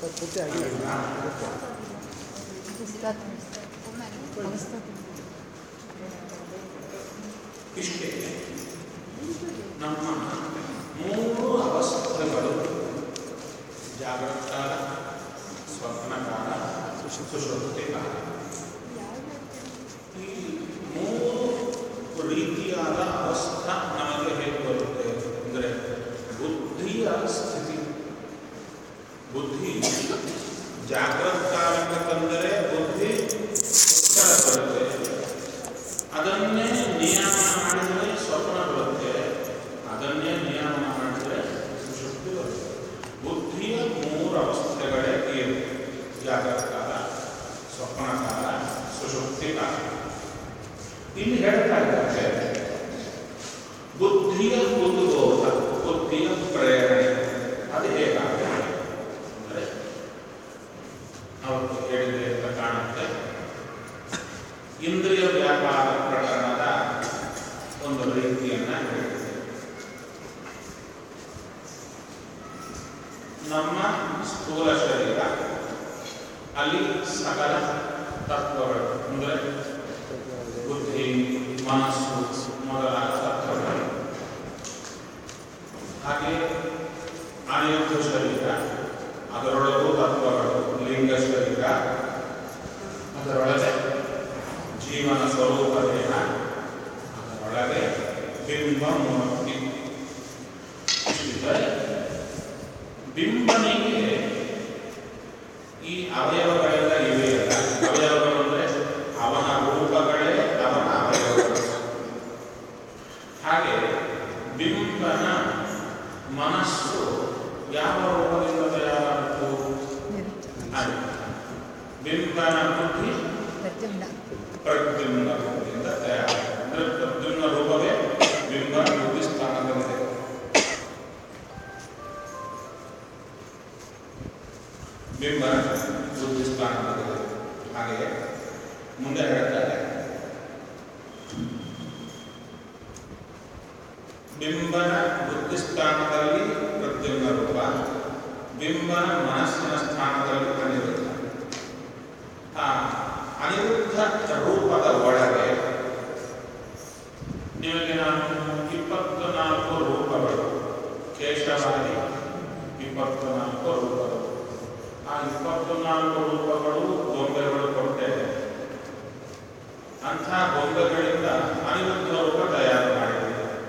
ಪೂರ್ತಿ ಆಗಿಲ್ಲ ಇಷ್ಟೇ ನಮ್ಮ ಮೂರು ಅವಸ್ಥೆಗಳು ಜಾಗೃತ ಕಾಲ ಸ್ವಪ್ನ ಕಾಲ ಸುಷುಪ್ತಿ ಕಾಲ ಈ ಮೂರು ರೀತಿಯಾದ ಅವಸ್ಥಾ ನಮಗೆ ಹೇಗೆ ಬರುತ್ತೆ ಅಂದರೆ ಬುದ್ಧಿಯ ಸ್ಥಿತಿ ಬುದ್ಧಿ ಜಾಗೃತ ಕಾಲಕ್ಕೆ ತಂದರೆ ಬುದ್ಧಿ ಉತ್ತರ ಬರುತ್ತೆ ಅದನ್ನೇ ನಿಯಮ ಮಾಡಿದರೆ ಸ್ವಪ್ನ ಬರುತ್ತೆ ಅದನ್ನೇ ನಿಯಮ ಮಾಡಿದರೆ ಸುಷುಪ್ತಿ ಬರುತ್ತೆ ಬುದ್ಧಿಯ ಮೂರು ಅವಸ್ಥೆಗಳೇ ಏನು ಜಾಗೃತ ಕಾಲ ಸ್ವಪ್ನ ಕಾಲ ಸುಷುಪ್ತಿ ಕಾಲ ಇಲ್ಲಿ ಹೇಳ್ತಾ ಇದ್ದಾರೆ ಬುದ್ಧಿಯ ಉದ್ಬೋಧ ಬುದ್ಧಿಯ ಪ್ರೇರಣೆ ಅದು ಹೇಗಾಗುತ್ತೆ ಅಂದರೆ ಅವತ್ತು ಹೇಳಿದೆ ಅಂತ ಕಾಣುತ್ತೆ ಇಂದ್ರಿಯ ವ್ಯಾಪಾರ ಪ್ರಕರಣದ ಒಂದು ರೀತಿಯನ್ನ ಹೇಳಿದೆ ನಮ್ಮ ಸ್ಥೂಲ ಶರೀರ ಅಲ್ಲಿ ಸಕಲ ತತ್ವಗಳು ಅಂದರೆ ಬುದ್ಧಿ ಮನಸ್ಸು ಮೊದಲಾದ ತತ್ವಗಳು ಹಾಗೆ ಅನಿರುದ್ಧ ಶರೀರ ಅದರೊಳಗೂ ತತ್ವಗಳು ಲಿಂಗ ಶರೀರ ಅದರೊಳಗೆ ಜೀವನ ಸ್ವರೂಪ ದೇಹ ಅದರೊಳಗೆ ಬಿಂಬ ಮೂರ್ತಿ ಇಷ್ಟಿದ್ದರೆ ಬಿಂಬನಿಗೆ ಈ ಅವಯವಗಳೆಲ್ಲ ಇವೆಯಲ್ಲ ಅವಯವಗಳು ಅಂದರೆ ಅವನ ರೂಪಗಳೇ ಅವನ ಅವಯವಗಳು ಹಾಗೆ ಬಿಂಬನ ಮನಸ್ಸು ಯಾವ ರೂಪದಿಂದ ತಯಾರಾಯಿತು ಹಾಗೆ ಬಿಂಬನ ಬುದ್ಧಿ ಪ್ರದ್ಯುಮ್ನ ರೂಪದಿಂದ ತಯಾರ ಅಂದರೆ ಪ್ರದ್ಯುಮ್ನ ರೂಪವೇ ಬಿಂಬ ಬುದ್ಧಿ ಸ್ಥಾನದಲ್ಲಿದೆ ಬಿಂಬ ಬುದ್ಧಿ ಸ್ಥಾನದಲ್ಲಿದೆ ಹಾಗೆ ಮುಂದೆ ಹೇಳ್ತಾರೆ ಬಿಂಬನ ಬುದ್ಧಿ ಸ್ಥಾನದಲ್ಲಿ ಪ್ರದ್ಯುಮ್ನ ರೂಪ ಬಿಂಬನ ಮನಸ್ಸಿನ ಸ್ಥಾನದಲ್ಲಿ ಅನಿರುದ್ಧ ಆ ಅನಿರುದ್ಧ ರೂಪದ ಒಳಗೆ ನಿಮಗೆ ನಾನು ಇಪ್ಪತ್ತು ನಾಲ್ಕು ರೂಪಗಳು ಕೇಶವಾದಿ ಇಪ್ಪತ್ತು ನಾಲ್ಕು ರೂಪಗಳು ಆ ಇಪ್ಪತ್ತು ನಾಲ್ಕು ರೂಪಗಳು ಗೊಂಬೆಗಳು ಕೊಟ್ಟೆ ಅಂಥ ಗೊಂಬೆಗಳಿಂದ ಅನಿರುದ್ಧ ರೂಪ ತಯಾರು ಮಾಡಿದೆ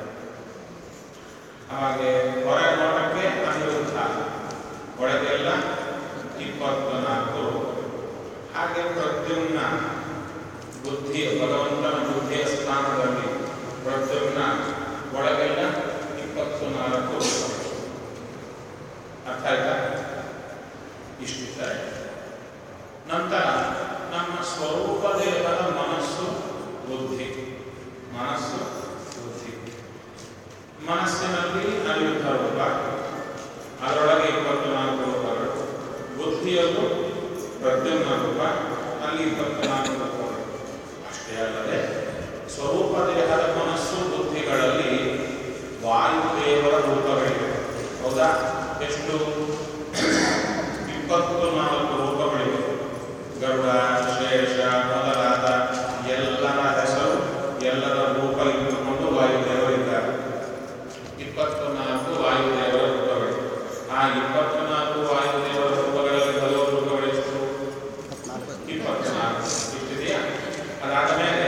ಹಾಗೆ ಹೊರ ನೋಟಕ್ಕೆ ಅನಿರುದ್ಧ ಒಳಗೆಲ್ಲ ಇಪ್ಪತ್ತು ನಾಲ್ಕು ರೂಪಗಳು ಹಾಗೆ ಪ್ರದ್ಯುಮ್ನ ಬುದ್ಧಿಯ ಭಗವಂತನ ಬುದ್ಧಿಯ ಸ್ಥಾನದಲ್ಲಿ ಪ್ರದ್ಯುಮ್ನ ಒಳಗೆಲ್ಲ ಇಪ್ಪತ್ತು ನಾಲ್ಕು ರೂಪಗಳು ಅರ್ಥ ಆಯ್ತಾ ಇಷ್ಟಿದ್ದಾರೆ ನಂತರ ನಮ್ಮ ಸ್ವರೂಪ ದೇಹದ ಮನಸ್ಸು ಬುದ್ಧಿ ಮನಸ್ಸು ಬುದ್ಧಿ ಮನಸ್ಸಿನಲ್ಲಿ ಅನಿರುದ್ಧ ರೂಪ ಅದರೊಳಗೆ ಇಪ್ಪತ್ತು ನಾಲ್ಕು ರೂಪಗಳು ಬುದ್ಧಿಯಲ್ಲೂ ಪ್ರದ್ಯುಮ್ನ ರೂಪ ಅಲ್ಲಿ ಇಪ್ಪತ್ನಾಲ್ಕು ರೂಪಗಳು ಅಷ್ಟೇ ಅಲ್ಲದೆ ಸ್ವರೂಪ ದೇಹದ ಮನಸ್ಸು ಬುದ್ಧಿಗಳಲ್ಲಿ ವಾಯುದೇವರ ರೂಪಗಳಿವೆ ಹೌದಾ ಎಷ್ಟು ಇಪ್ಪತ್ತು ನಾಲ್ಕು ರೂಪಗಳಿವೆ ಗರುಡ ಶೇಷ ಮೊದಲಾದ ಎಲ್ಲರ ಹೆಸರು ಎಲ್ಲರ ರೂಪ ಇಟ್ಟುಕೊಂಡು ವಾಯುದೇವರಿದ್ದಾರೆ ಇಪ್ಪತ್ತು ನಾಲ್ಕು ವಾಯುದೇವರ ರೂಪಗಳು ಆ ಇಪ್ಪತ್ತು ನಾಲ್ಕು ವಾಯುದೇವರ ರೂಪಗಳಲ್ಲಿ ಹಲವು ರೂಪಗಳೆಷ್ಟು ಇಪ್ಪತ್ನಾಲ್ಕು ಇಷ್ಟಿದೆಯಾ ಅದಾದ ಮೇಲೆ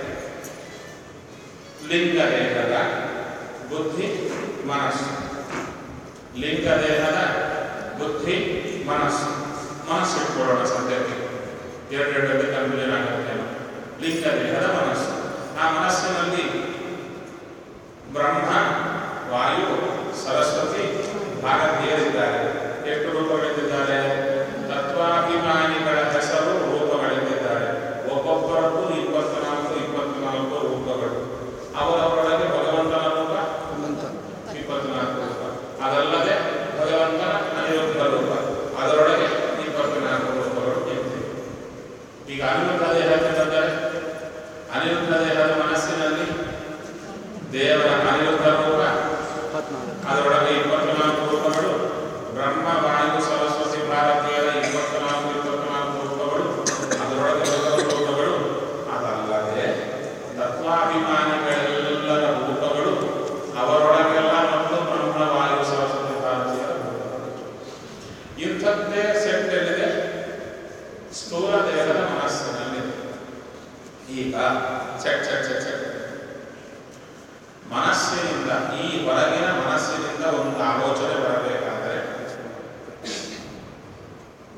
ಲಿಂಗ ದೇಹದ ಬುದ್ಧಿ ಮನಸ್ಸು ಲಿಂಗ ದೇಹದ ಬುದ್ಧಿ ಮನಸ್ಸು ಮನಸ್ಸು ಇಟ್ಕೊಳ್ಳೋಣ ಸದ್ಯಕ್ಕೆ ಎರಡೆರಡರಲ್ಲಿ ಕನ್ಫ್ಯೂಷನ್ ಆಗುತ್ತೆ ಲಿಂಗ ದೇಹದ ಮನಸ್ಸು ಆ ಮನಸ್ಸಿನಲ್ಲಿ ಬ್ರಹ್ಮ ವಾಯು ಸರಸ್ವತಿ ಭಾರತೀಯರಿದ್ದಾರೆ ಎಷ್ಟು ರೂಪಗಳಿದ್ದಾರೆ ತತ್ವಾಭಿಮಾನಿಗಳ ಹೆಸರು ರೂಪಗಳಿದ್ದಾರೆ ಒಬ್ಬೊಬ್ಬರದ್ದು ಇಪ್ಪತ್ನಾಲ್ಕು ಇಪ್ಪತ್ನಾಲ್ಕು ರೂಪಗಳು ಅವರವರೊಳಗೆ ಭಗವಂತನ ರೂಪ ಹನುಮಂತ ಇಪ್ಪತ್ನಾಲ್ಕು ರೂಪ ಅದಲ್ಲದೆ ಭಗವಂತನ ಅನಿರುದ್ಧ ರೂಪ ಅದರೊಳಗೆ ಇಪ್ಪತ್ನಾಲ್ಕು ರೂಪಗಳು ಇವೆ ಈಗ ಅನಿರುದ್ಧ ದೇಹದಿಂದರೆ ಅನಿರುದ್ಧ ದೇಹದ ಮನಸ್ಸಿನಲ್ಲಿ ದೇವರ ಅನಿರುದ್ಧ ರೂಪ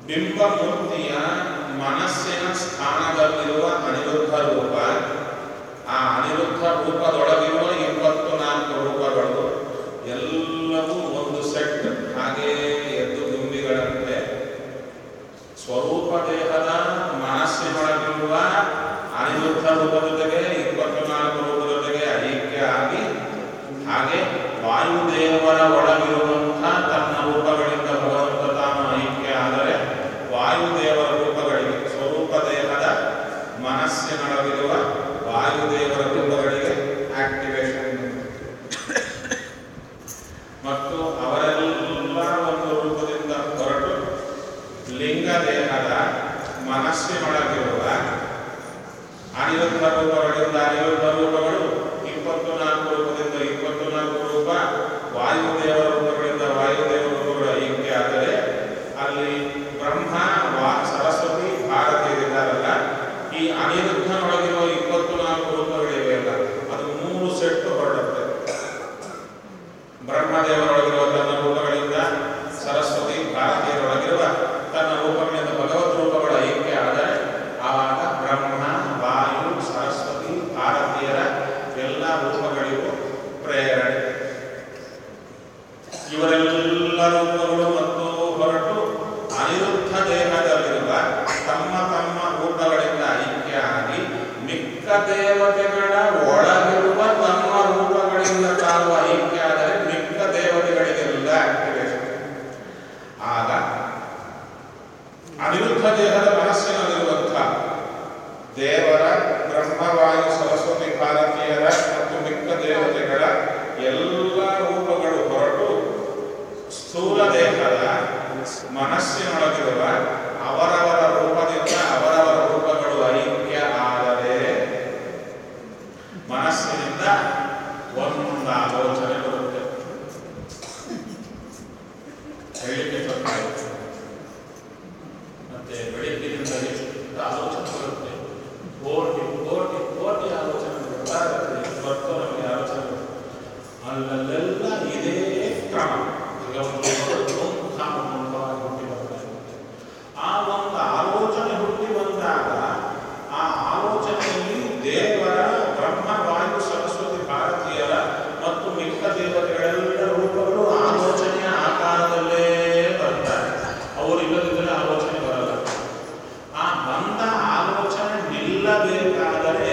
ಬಿಂಬಮೂರ್ತಿಯ ಮನಸ್ಸಿನ ಸ್ಥಾನದಲ್ಲಿರುವ ಅನಿರುದ್ಧ ರೂಪ ಆ ಅನಿರುದ್ಧ ರೂಪದೊಳಗಿರುವ ಇಪ್ಪತ್ತು ನಾಲ್ಕು ರೂಪಗಳು ಎಲ್ಲವೂ ಒಂದು ಸೆಟ್ ಹಾಗೇ ಎದ್ದು ದುಂಬಿಗಳಂತೆ ಸ್ವರೂಪ ದೇಹದ ಮನಸ್ಸಿನೊಳಗಿರುವ ಅನಿರುದ್ಧ ರೂಪದ ಜೊತೆಗೆ ಇಪ್ಪತ್ತು ನಾಲ್ಕು ರೂಪದ ಜೊತೆಗೆ ಐಕ್ಯ ಆಗಿ ಹಾಗೆ ವಾಯುದೇವರ ಒಳಗಿರುವಂಥ ತನ್ನ ರೂಪಗಳಿಂದ ಭಗವಂತ ತಾನು ಐಕ್ಯ ಆದರೆ ವಾಯುದೇವರ ರೂಪಗಳಿಗೆ ಸ್ವರೂಪ ದೇಹದ ಮನಸ್ಸಿನೊಳಗಿರುವ ವಾಯುದೇವರ ರೂಪಗಳಿಗೆ ಆಕ್ಟಿವೇಶನ್ ಮತ್ತು ಅವರೆಲ್ಲ ಒಂದು ರೂಪದಿಂದ ಹೊರಟು ಲಿಂಗ ದೇಹದ ಮನಸ್ಸಿನೊಳಗಿರುವ ಅನಿರುದ್ಧ ರೂಪಗಳಿಂದ ಅನಿರುದ್ಧ ರೂಪಗಳು ಇಪ್ಪತ್ತು ನಾಲ್ಕು ರೂಪದಿಂದ ಇಪ್ಪತ್ತು ನಾಲ್ಕು ರೂಪ ವಾಯುದೇವರ ರೂಪಗಳಿಂದ ವಾಯುದೇವರ ರೂಪಗಳ ಐಕ್ಯ ಆದರೆ ಅಲ್ಲಿ ಬ್ರಹ್ಮ ವಾ ಸರಸ್ವತಿ ಭಾರತೀಯರಿದ್ದಾರಲ್ಲ ಈ ಅನಿರುದ್ಧನೊಳಗಿರುವ ಇಪ್ಪತ್ತು ನಾಲ್ಕು ರೂಪಗಳಿವೆ ಅಲ್ಲ ಅದು ಮೂರು ಸೆಟ್ಟು ಹೊರಡುತ್ತೆ ಬ್ರಹ್ಮದೇವರೊಳಗಿರುವ ತನ್ನ ರೂಪಗಳಿಂದ ಸರಸ್ವತಿ ಭಾರತೀಯರೊಳಗಿರುವ ತನ್ನ ರೂಪಗಳಿಂದ ಭಗವತ್ ರೂಪಗಳ ಐಕ್ಯ ಆದರೆ ಆವಾಗ ಬ್ರಹ್ಮ ವಾಯು ಸರಸ್ವತಿ ಭಾರತೀಯರ ಎಲ್ಲ ರೂಪಗಳಿಗೂ ಪ್ರೇರಣೆ ಇವರೆಲ್ಲ ರೂಪಗಳು ಮತ್ತು ಹೊರಟು ಅನಿರುದ್ಧ ದೇಹದಲ್ಲಿರುವ ತಮ್ಮ ತಮ್ಮ ರೂಪಗಳಿಂದ ಐಕ್ಯ ಆಗಿ ಮಿಕ್ಕ ದೇವತೆಗಳ ಒಳಗಿರುವ ತಮ್ಮ ರೂಪಗಳಿಂದ ತಾವು ಐಕ್ಯ ಆದರೆ ಮಿಕ್ಕ ದೇವತೆಗಳಿಗೆಲ್ಲ ಆಕ್ಟಿವೇಶನ್ ಆಗ ಅನಿರುದ್ಧ ದೇಹದ ಮನಸ್ಸಿನಲ್ಲಿರುವಂಥ ದೇವರ ಬ್ರಹ್ಮವಾಯು ಸರಸ್ವತಿ ಭಾರತೀಯರ ಮತ್ತು ಮಿಕ್ಕ ದೇವತೆಗಳ ಎಲ್ಲ ರೂಪಗಳು ಹೊರಟು ಸ್ಥೂಲ ದೇಹದ ಮನಸ್ಸಿನೊಳಗಿರುವ ಅವರವರ ರೂಪದಿಂದ ಅವರವರ ರೂಪಗಳು ಐಕ್ಯ ಆದರೆ ಮನಸ್ಸಿನಿಂದ ಒಂದು ಆಲೋಚನೆ ಬರುತ್ತೆ ಹೇಳಲಿಕ್ಕೆ ಸ್ವಲ್ಪ ಮತ್ತೆ ಬೆಳಿಗ್ಗಿನಿಂದ ಎಷ್ಟು ಆಲೋಚನೆ ಬರುತ್ತೆ ಕೋಟಿ ಕೋಟಿ ಕೋಟಿ ಆಲೋಚನೆ ಬರುತ್ತೆ ಬರ್ತು ನಮಗೆ ಆಲೋಚನೆ ಬರುತ್ತೆ. ಅಲ್ಲಲ್ಲೆಲ್ಲ ಇದೇ ಕ್ರಮ ಭಗವಂತನ ಧೂಮ್ಧಾಮ ಮುಂಭಾಗ ಹುಟ್ಟಿ ಬರ್ತಾರೆ ಆ ಒಂದು ಆಲೋಚನೆ ಹುಟ್ಟಿ ಬಂದಾಗ ಆ ಆಲೋಚನೆಯಲ್ಲಿ ದೇವರ ಬ್ರಹ್ಮ ವಾಯು ಸರಸ್ವತಿ ಭಾರತೀಯರ ಮತ್ತು ಮಿಕ್ಕ ದೇವತೆಗಳೆಲ್ಲ ರೂಪಗಳು ಆಲೋಚನೆಯ ಆಕಾರದಲ್ಲೇ ಬರ್ತಾರೆ ಅವರು ಇಲ್ಲದಿದ್ದರೆ ಆಲೋಚನೆ ಬರಲ್ಲ ಆ ಬಂದ ಆಲೋಚನೆ ನಿಲ್ಲಬೇಕಾದರೆ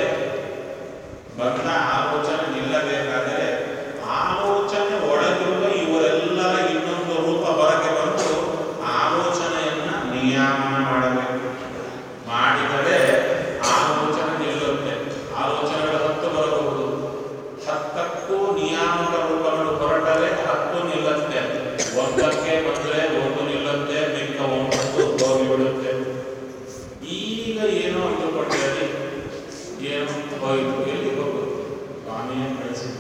ಬಂದ ಆಲೋಚನೆ ನಿಲ್ಲಬೇಕಾದರೆ ಆಲೋಚನೆ ಒಳಗಿರುವ ಇವರೆಲ್ಲರ ಇನ್ನೊಂದು ರೂಪ ಹೊರಗೆ ಬಂದು ಆಲೋಚನೆಯನ್ನ ನಿಯಾಮನ ಮಾಡಬೇಕು ಮಾಡಿದರೆ ಆಲೋಚನೆ ನಿಲ್ಲುತ್ತೆ ಆಲೋಚನೆಗಳು ಹತ್ತು ಬರಬಹುದು ಹತ್ತಕ್ಕೂ ನಿಯಾಮಕ ರೂಪಗಳು ಹೊರಟರೆ ಹತ್ತು ನಿಲ್ಲುತ್ತೆ ಒಂದಕ್ಕೆ ಬಂದರೆ ಒಂದು ನಿಲ್ಲುತ್ತೆ ಮಿಕ್ಕ ಒಂಬತ್ತು ಹೋಗಿಬಿಡುತ್ತೆ ಈಗ ಏನೋ ಅಂದುಕೊಂಡಿರಲಿ ಏನು ಹೋಯಿತು ಎಲ್ಲಿ ಹೋಗುದು ಸ್ವಾಮಿಯೇ ಕಳಿಸಿದ್ದು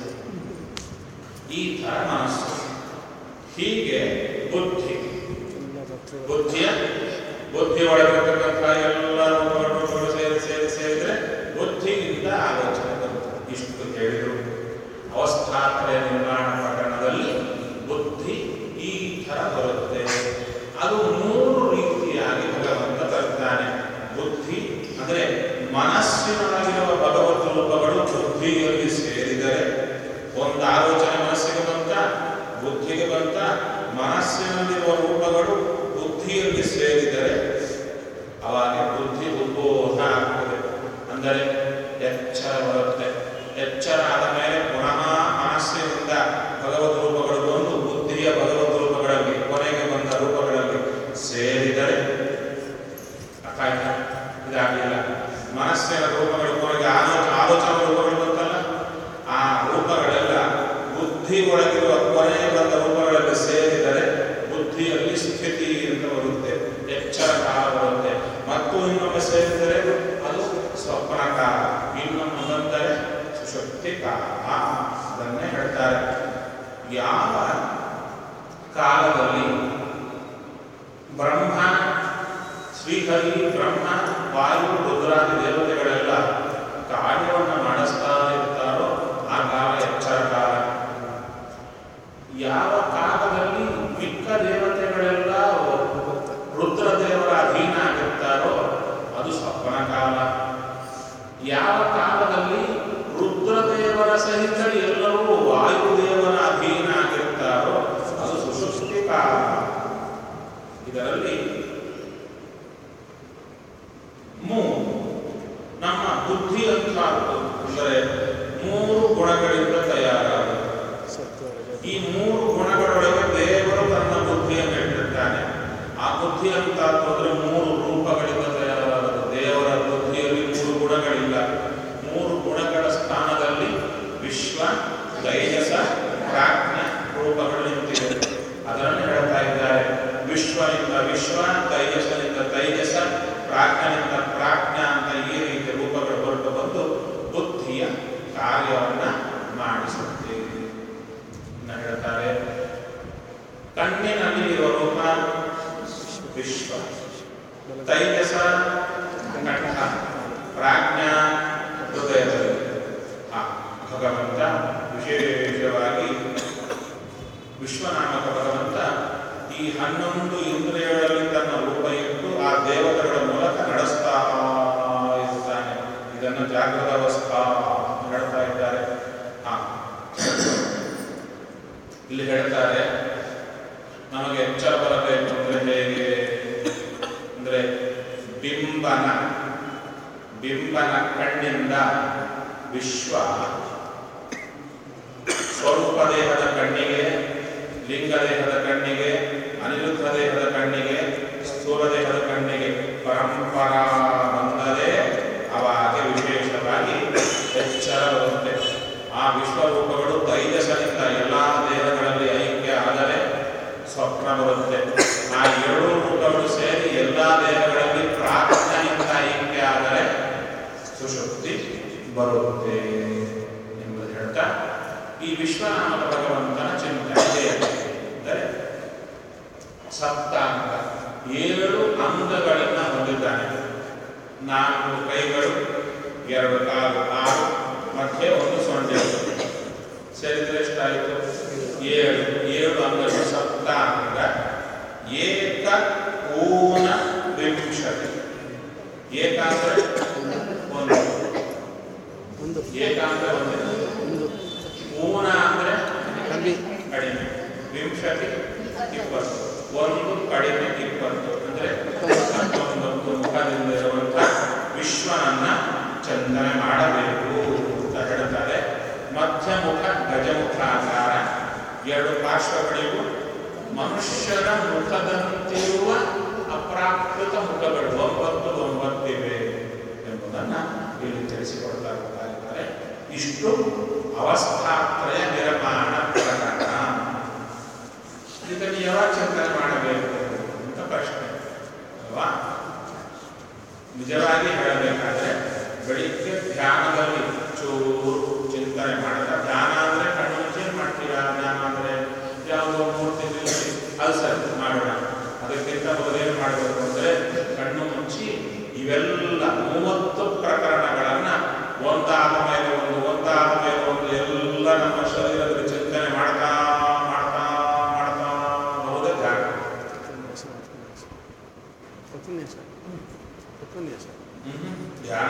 ಈ ಥರ ಮನಸ್ಸು ಹೀಗೆ ಬುದ್ಧಿ ಬುದ್ಧಿಯ ಬುದ್ಧಿ ಒಳಗಿರತಕ್ಕಂಥ ಎಲ್ಲ ರೂಪಗಳು ಸೇರಿ ಸೇರಿ ಸೇರಿದ್ರೆ ಬುದ್ಧಿಯಿಂದ ಆಲೋಚನೆ ಬರುತ್ತೆ ಇಷ್ಟು ಹೇಳಿದರು ಅವಸ್ಥಾತ್ರಯ ನಿರ್ಮಾಣ ಪ್ರಕರಣದಲ್ಲಿ ಬುದ್ಧಿ ಈ ಥರ ಬರುತ್ತೆ ಅದು ಮೂರು ರೀತಿಯಾಗಿ ಭಗವಂತ ತರ್ತಾನೆ ಬುದ್ಧಿ ಅಂದರೆ ಮನಸ್ಸಿನೊಳಗಿರುವ ಭಗವತ್ ರೂಪಗಳು ಬುದ್ಧಿಯಲ್ಲಿ ಸೇರಿದರೆ ಒಂದು ಆಲೋಚನೆ ಮನಸ್ಸಿಗೆ ಬಂತ ಬುದ್ಧಿಗೆ ಬಂತ ಮನಸ್ಸಿನಲ್ಲಿರುವ ರೂಪಗಳು ಬುದ್ಧಿಯಲ್ಲಿ ಸೇರಿದರೆ ಅವಾಗ ಬುದ್ಧಿ ಉದ್ಬೋಧ ಆಗ್ತದೆ ಅಂದರೆ ಎಚ್ಚರ ಬರುತ್ತೆ ಎಚ್ಚರ ಆದ ಮೇಲೆ ಪುನಃ ಮನಸ್ಸಿನಿಂದ ಭಗವದ್ ರೂಪಗಳು ಬಂದು ಬುದ್ಧಿಯ ಭಗವದ್ ರೂಪಗಳಲ್ಲಿ ಕೊನೆಗೆ ಬಂದ ರೂಪಗಳಲ್ಲಿ ಸೇರಿದರೆ ಅರ್ಥ ಆಯ್ತಾ ಇದಾಗಲಿಲ್ಲ ಮನಸ್ಸಿನ ರೂಪಗಳು ಕೊನೆಗೆ ಆಲೋಚನೆ ಆಲೋಚನಾ ರೂಪಗಳು ಬಂತಲ್ಲ ಆ ರೂಪಗಳೆಲ್ಲ ಬುದ್ಧಿ ಒಳಗಿರುವ ಕೊನೆ ಬಂದ ರೂಪಗಳಲ್ಲಿ ಸೇರಿದರೆ ಬುದ್ಧಿಯಲ್ಲಿ ಸ್ಥಿತಿ ಅಂತ ಬರುತ್ತೆ ಎಚ್ಚರ ಕಾಲ ಬರುತ್ತೆ ಮತ್ತು ಇನ್ನೊಮ್ಮೆ ಸೇರಿದರೆ ಅದು ಸ್ವಪ್ನ ಕಾಲ ಇನ್ನೊಮ್ಮೆ ಬಂದರೆ ಸುಶಕ್ತಿ ಕಾಲ ಅದನ್ನೇ ಹೇಳ್ತಾರೆ ಯಾವ ಕಾಲದಲ್ಲಿ ಬ್ರಹ್ಮ ಶ್ರೀಹರಿ ಬ್ರಹ್ಮ ವಾಯು ರುದ್ರಾದಿ ದೇವತೆಗಳೆಲ್ಲ ಕಾರ್ಯವನ್ನು ಮಾಡಿಸ್ತಾ ಇರ್ತಾರೋ ಆ ಕಾಲ ಎಚ್ಚರ ಕಾಲ ಯಾವ ಕಾಲದಲ್ಲಿ ಮಿಕ್ಕ ದೇವತೆಗಳೆಲ್ಲ ರುದ್ರದೇವರ ಯಾವ ಕಾಲದಲ್ಲಿ ರುದ್ರದೇವರ ಸಹಿತ ಎಲ್ಲರೂ ವಾಯುದೇವರ ಅಧೀನ ಆಗಿರ್ತಾರೋ ಅದು ಸುಷುಪ್ತಿ ಕಾಲ ಇದರಲ್ಲಿ ಮೂರು ನಮ್ಮ ಬುದ್ಧಿ ಅಂತ ಅಂದರೆ ಮೂರು ಗುಣಗಳಿಂದ ತಯಾರಾಗುತ್ತೆ ಈ ಮೂರು ಗುಣಗಳೊಳಗೆ ದೇವರು ತನ್ನ ಬುದ್ಧಿಯನ್ನು ಇಟ್ಟಿರ್ತಾನೆ ಆ ಬುದ್ಧಿ ಅಂತ ಅಂದ್ರೆ ಮೂರು ರೂಪಗಳಿಂದ ತಯಾರಾಗುತ್ತೆ ದೇವರ ಬುದ್ಧಿಯಲ್ಲಿ ಮೂರು ಗುಣಗಳಿಲ್ಲ ಮೂರು ಗುಣಗಳ ಸ್ಥಾನದಲ್ಲಿ ವಿಶ್ವ ತೈಜಸ ಪ್ರಾಜ್ಞ ರೂಪಗಳು ನಿಂತಿವೆ ಅದನ್ನು ಹೇಳ್ತಾ ಇದ್ದಾರೆ ವಿಶ್ವನಿಂದ ವಿಶ್ವ ತೈಜಸನಿಂದ ತೈಜಸ ಪ್ರಾಜ್ಞನಿಂದ ಪ್ರಾಜ್ಞ ಅಂತ ಈ ರೀತಿ ರೂಪಗಳು ಹೊರಟು ಬಂದು ಬುದ್ಧಿಯ ಕಾರ್ಯವನ್ನ ಮಾಡಿಸುತ್ತೆ ಇನ್ನು ಹೇಳ್ತಾರೆ ಕಣ್ಣಿನಲ್ಲಿ ಇರುವ ರೂಪ ವಿಶ್ವ ತೈಜಸ ಕಂಠ ಪ್ರಾಜ್ಞಾ ಹೃದಯದಲ್ಲಿ ಆ ಭಗವಂತ ವಿಶೇಷವಾಗಿ ವಿಶ್ವನಾಮಕ ಭಗವಂತ ಈ ಹನ್ನೊಂದು ಇಂದ್ರಿಯಗಳಲ್ಲಿ ತನ್ನ ರೂಪ ಇಟ್ಟು ಆ ದೇವತೆಗಳ ಮೂಲಕ ನಡೆಸ್ತಾ ಇರ್ತಾನೆ ಇದನ್ನು ಜಾಗೃತ ಅವಸ್ಥಾ ಅಂತ ಹೇಳ್ತಾ ಇದ್ದಾರೆ ಆ ಇಲ್ಲಿ ಹೇಳ್ತಾರೆ ನಮಗೆ ಎಚ್ಚರ ಬರಬೇಕು ಅಂದ್ರೆ ಹೇಗೆ ಅಂದ್ರೆ ಬಿಂಬನ ಬಿಂಬನ ಕಣ್ಣಿಂದ ವಿಶ್ವ ಸ್ವರೂಪ ದೇಹದ ಕಣ್ಣಿಗೆ ಲಿಂಗ ದೇಹದ ಕಣ್ಣಿಗೆ ಅನಿರುದ್ಧ ದೇಹದ ಕಣ್ಣಿಗೆ ಸ್ಥೂಲ ದೇಹದ ಕಣ್ಣಿಗೆ ಪರಂಪರಾ ಬಂದರೆ ಅವಾಗ ವಿಶೇಷವಾಗಿ ಎಚ್ಚರ ಬರುತ್ತೆ ಆ ವಿಶ್ವರೂಪಗಳು ತೈಜಸನಿಂದ ಎಲ್ಲ ದೇಹಗಳಲ್ಲಿ ಐಕ್ಯ ಆದರೆ ಸ್ವಪ್ನ ಬರುತ್ತೆ ಆ ಎರಡು ರೂಪಗಳು ಸೇರಿ ಎಲ್ಲ ದೇಹಗಳಲ್ಲಿ ಪ್ರಾರ್ಥನೆಯಿಂದ ಐಕ್ಯ ಆದರೆ ಸುಶುಕ್ತಿ ಬರುತ್ತೆ ಎಂಬುದು ಹೇಳ್ತಾ ಈ ವಿಶ್ವನಾಮಕ ಭಗವಂತನ ಚಿಂತನೆ ಅಂದರೆ ಸಪ್ತಾಂಗ ಏಳು ಅಂಗಗಳನ್ನು ಹೊಂದಿದ್ದಾನೆ ನಾಲ್ಕು ಕೈಗಳು ಎರಡು ಕಾಲು ಆರು ಮಧ್ಯೆ ಒಂದು ಸೊಂಡೆ ಸೇರಿದ್ರೆ ಎಷ್ಟಾಯಿತು ಏಳು ಏಳು ಅಂಗಗಳು ಸಪ್ತಾಂಗ ಏಕ ಊನ ವಿಂಶತಿ ಏಕ ಅಂದ್ರೆ ಒಂದು ಒಂದು ಏಕ ಅಂದ್ರೆ ಒಂದೇ ಒಂದು ಊನ ಅಂದ್ರೆ ಕಮ್ಮಿ ಕಡಿಮೆ ವಿಂಶತಿ ಇಪ್ಪತ್ತು ಒಂದು ಕಡಿಮೆ ಇಪ್ಪತ್ತು ಅಂದ್ರೆ ಹತ್ತೊಂಬತ್ತು ಮುಖದಿಂದ ಇರುವಂಥ ವಿಶ್ವನನ್ನ ಚಂದನೆ ಮಾಡಬೇಕು ಅಂತ ಹೇಳ್ತಾರೆ ಮಧ್ಯಮುಖ ಗಜಮುಖಾಕಾರ ಎರಡು ಪಾರ್ಶ್ವಗಳಿಗೂ ಮನುಷ್ಯರ ಮುಖದಂತಿರುವ ಅಪ್ರಾಕೃತ ಮುಖಗಳು ಒಂಬತ್ತು ಒಂಬತ್ತಿವೆ ಎಂಬುದನ್ನು ಇಲ್ಲಿ ತಿಳಿಸಿಕೊಡ್ತಾ ಹೋಗ್ತಾ ಇದ್ದಾರೆ ಇಷ್ಟು ಅವಸ್ಥಾತ್ರಯ ನಿರ್ಮಾಣ ಪ್ರಕರಣ ಇದನ್ನು ಯಾವಾಗ ಚಿಂತನೆ ಮಾಡಬೇಕು ಅಂತ ಪ್ರಶ್ನೆ ಅಲ್ವಾ ನಿಜವಾಗಿ ಹೇಳಬೇಕಾದ್ರೆ ಬೆಳಿಗ್ಗೆ ಧ್ಯಾನದಲ್ಲಿ ಚೂರು ಚಿಂತನೆ ಮಾಡಿದ ಧ್ಯಾನ ಅಂದರೆ ಕಣ್ಣು ಮುಚ್ಚಿ ಮಾಡ್ತೀರಾ ಧ್ಯಾನ ಅಂದರೆ ಯಾವುದೋ ಮೂರ್ತಿ ನಿಲ್ಲಿಸಿ ಅದು ಸರಿ ಮಾಡೋಣ ಅದಕ್ಕಿಂತ ಮೊದಲೇನು ಮಾಡಬೇಕು ಅಂದರೆ ಕಣ್ಣು ಮುಚ್ಚಿ ಇವೆಲ್ಲ ಮೂವತ್ತು ಪ್ರಕರಣಗಳನ್ನ ಒಂದಾದ ಮೇಲೆ ಒಂದು ಒಂದಾದ ಮೇಲೆ ಒಂದು ಎಲ್ಲ ನಮ್ಮ ಶರೀರದಲ್ಲಿ ಚಿಂತನೆ ಮಾಡ್ತಾ ಮಾಡ್ತಾ ಮಾಡ್ತಾ ಹೋದ ಧ್ಯಾನ ಕೊತ್ತಂಬರಿ ಸರ್ ಕೊತ್ತಂಬರಿ ಸರ್ ಧ್ಯಾನ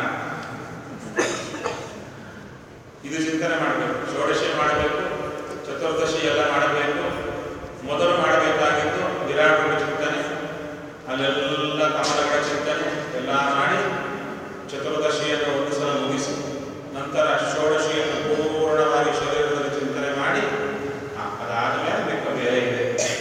ಇದು ಚಿಂತನೆ ಮಾಡಬೇಕು ಷೋಡಶಿ ಮಾಡಬೇಕು ಚತುರ್ದಶಿ ಎಲ್ಲ ಮಾಡಬೇಕು ಮೊದಲು ಮಾಡಬೇಕಾಗಿದ್ದು ವಿರಾಟ್ ರೂಢ ಚಿಂತನೆ ಅಲ್ಲೆಲ್ಲ ಕಮಲಗಳ ಚಿಂತನೆ ಎಲ್ಲ ಮಾಡಿ ಚತುರ್ದಶಿಯನ್ನು ಒಂದು ಸಲ ಮುಗಿಸಿ ನಂತರ ಷೋಡಶಿಯನ್ನು ಪೂರ್ಣವಾಗಿ ಶರೀರದಲ್ಲಿ ಚಿಂತನೆ ಮಾಡಿ ಆ, ಅದಾದ್ಮೇಲೆ ಬೇಕಾ ಬೇರೆ ಇದೆ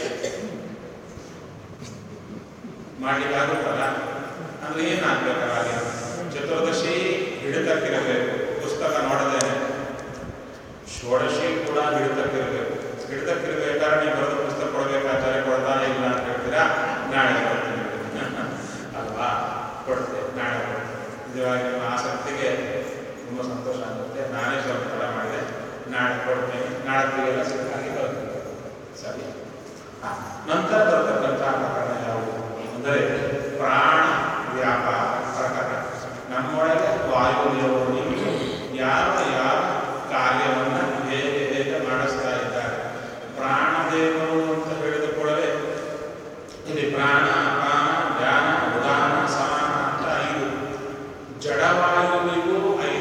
ಮಾಡ್ಲಿಕ್ಕಾಗುತ್ತಲ್ಲ ಅಂದ್ರೆ ಏನಾಗ್ಬೇಕು ಹಾಗೆ ಚತುರ್ದಶಿ ಹಿಡಿತಕ್ಕಿರಬೇಕು ಪುಸ್ತಕ ನೋಡದೇನೆ ಷೋಡಶಿ ಕೂಡ ಹಿಡಿತಕ್ಕಿರಬೇಕು ಹಿಡಿತಕ್ಕಿರ್ಬೇಕಾದ್ರೆ ನೀವು ಬರೆದು ಪುಸ್ತಕ ಕೊಡಬೇಕಾದ್ರೆ ಕೊಡ್ತಾನೆ ಇಲ್ಲ ಅಂತ ಹೇಳ್ತೀರಾ ನಾಳೆ ಕೊಡ್ತೀನಿ ಅಲ್ವಾ ಕೊಡ್ತೇವೆ ನಾಳೆ ಕೊಡ್ತೇನೆ ನಿಜವಾಗಿ ನಿಮ್ಮ ಆಸಕ್ತಿಗೆ ತುಂಬ ಸಂತೋಷ ಆಗುತ್ತೆ ನಾನೇ ಸ್ವಲ್ಪ ತಡ ಮಾಡಿದೆ ನಾಳೆ ಕೊಡ್ತೇನೆ ನಾಳೆ ಸಿಕ್ಕಾಗಿ ಬರ್ತೇನೆ ಸರಿ ಹಾ. ನಂತರ ಬರತಕ್ಕಂಥ ಪ್ರಕರಣ ಯಾವುದು ಅಂದರೆ ಪ್ರಾಣ ವ್ಯಾಪಾರ ಪ್ರಕರಣ ನಮ್ಮೊಳಗೆ ವಾಯುದೇವರು ನಿಂತು ಯಾವ ಯಾವ ಕಾರ್ಯವನ್ನು ಹೇಗೆ ಹೇಗೆ ಮಾಡಿಸ್ತಾ ಇದ್ದಾರೆ ಪ್ರಾಣದೇವರು ಅಂತ ಹೇಳಿದ ಕೂಡಲೇ ಇಲ್ಲಿ ಪ್ರಾಣ ಅಪಾನ ಧ್ಯಾನ ಉದಾನ ಸಮಾನ ಅಂತ ಐದು ಜಡವಾಯುವಿಗೂ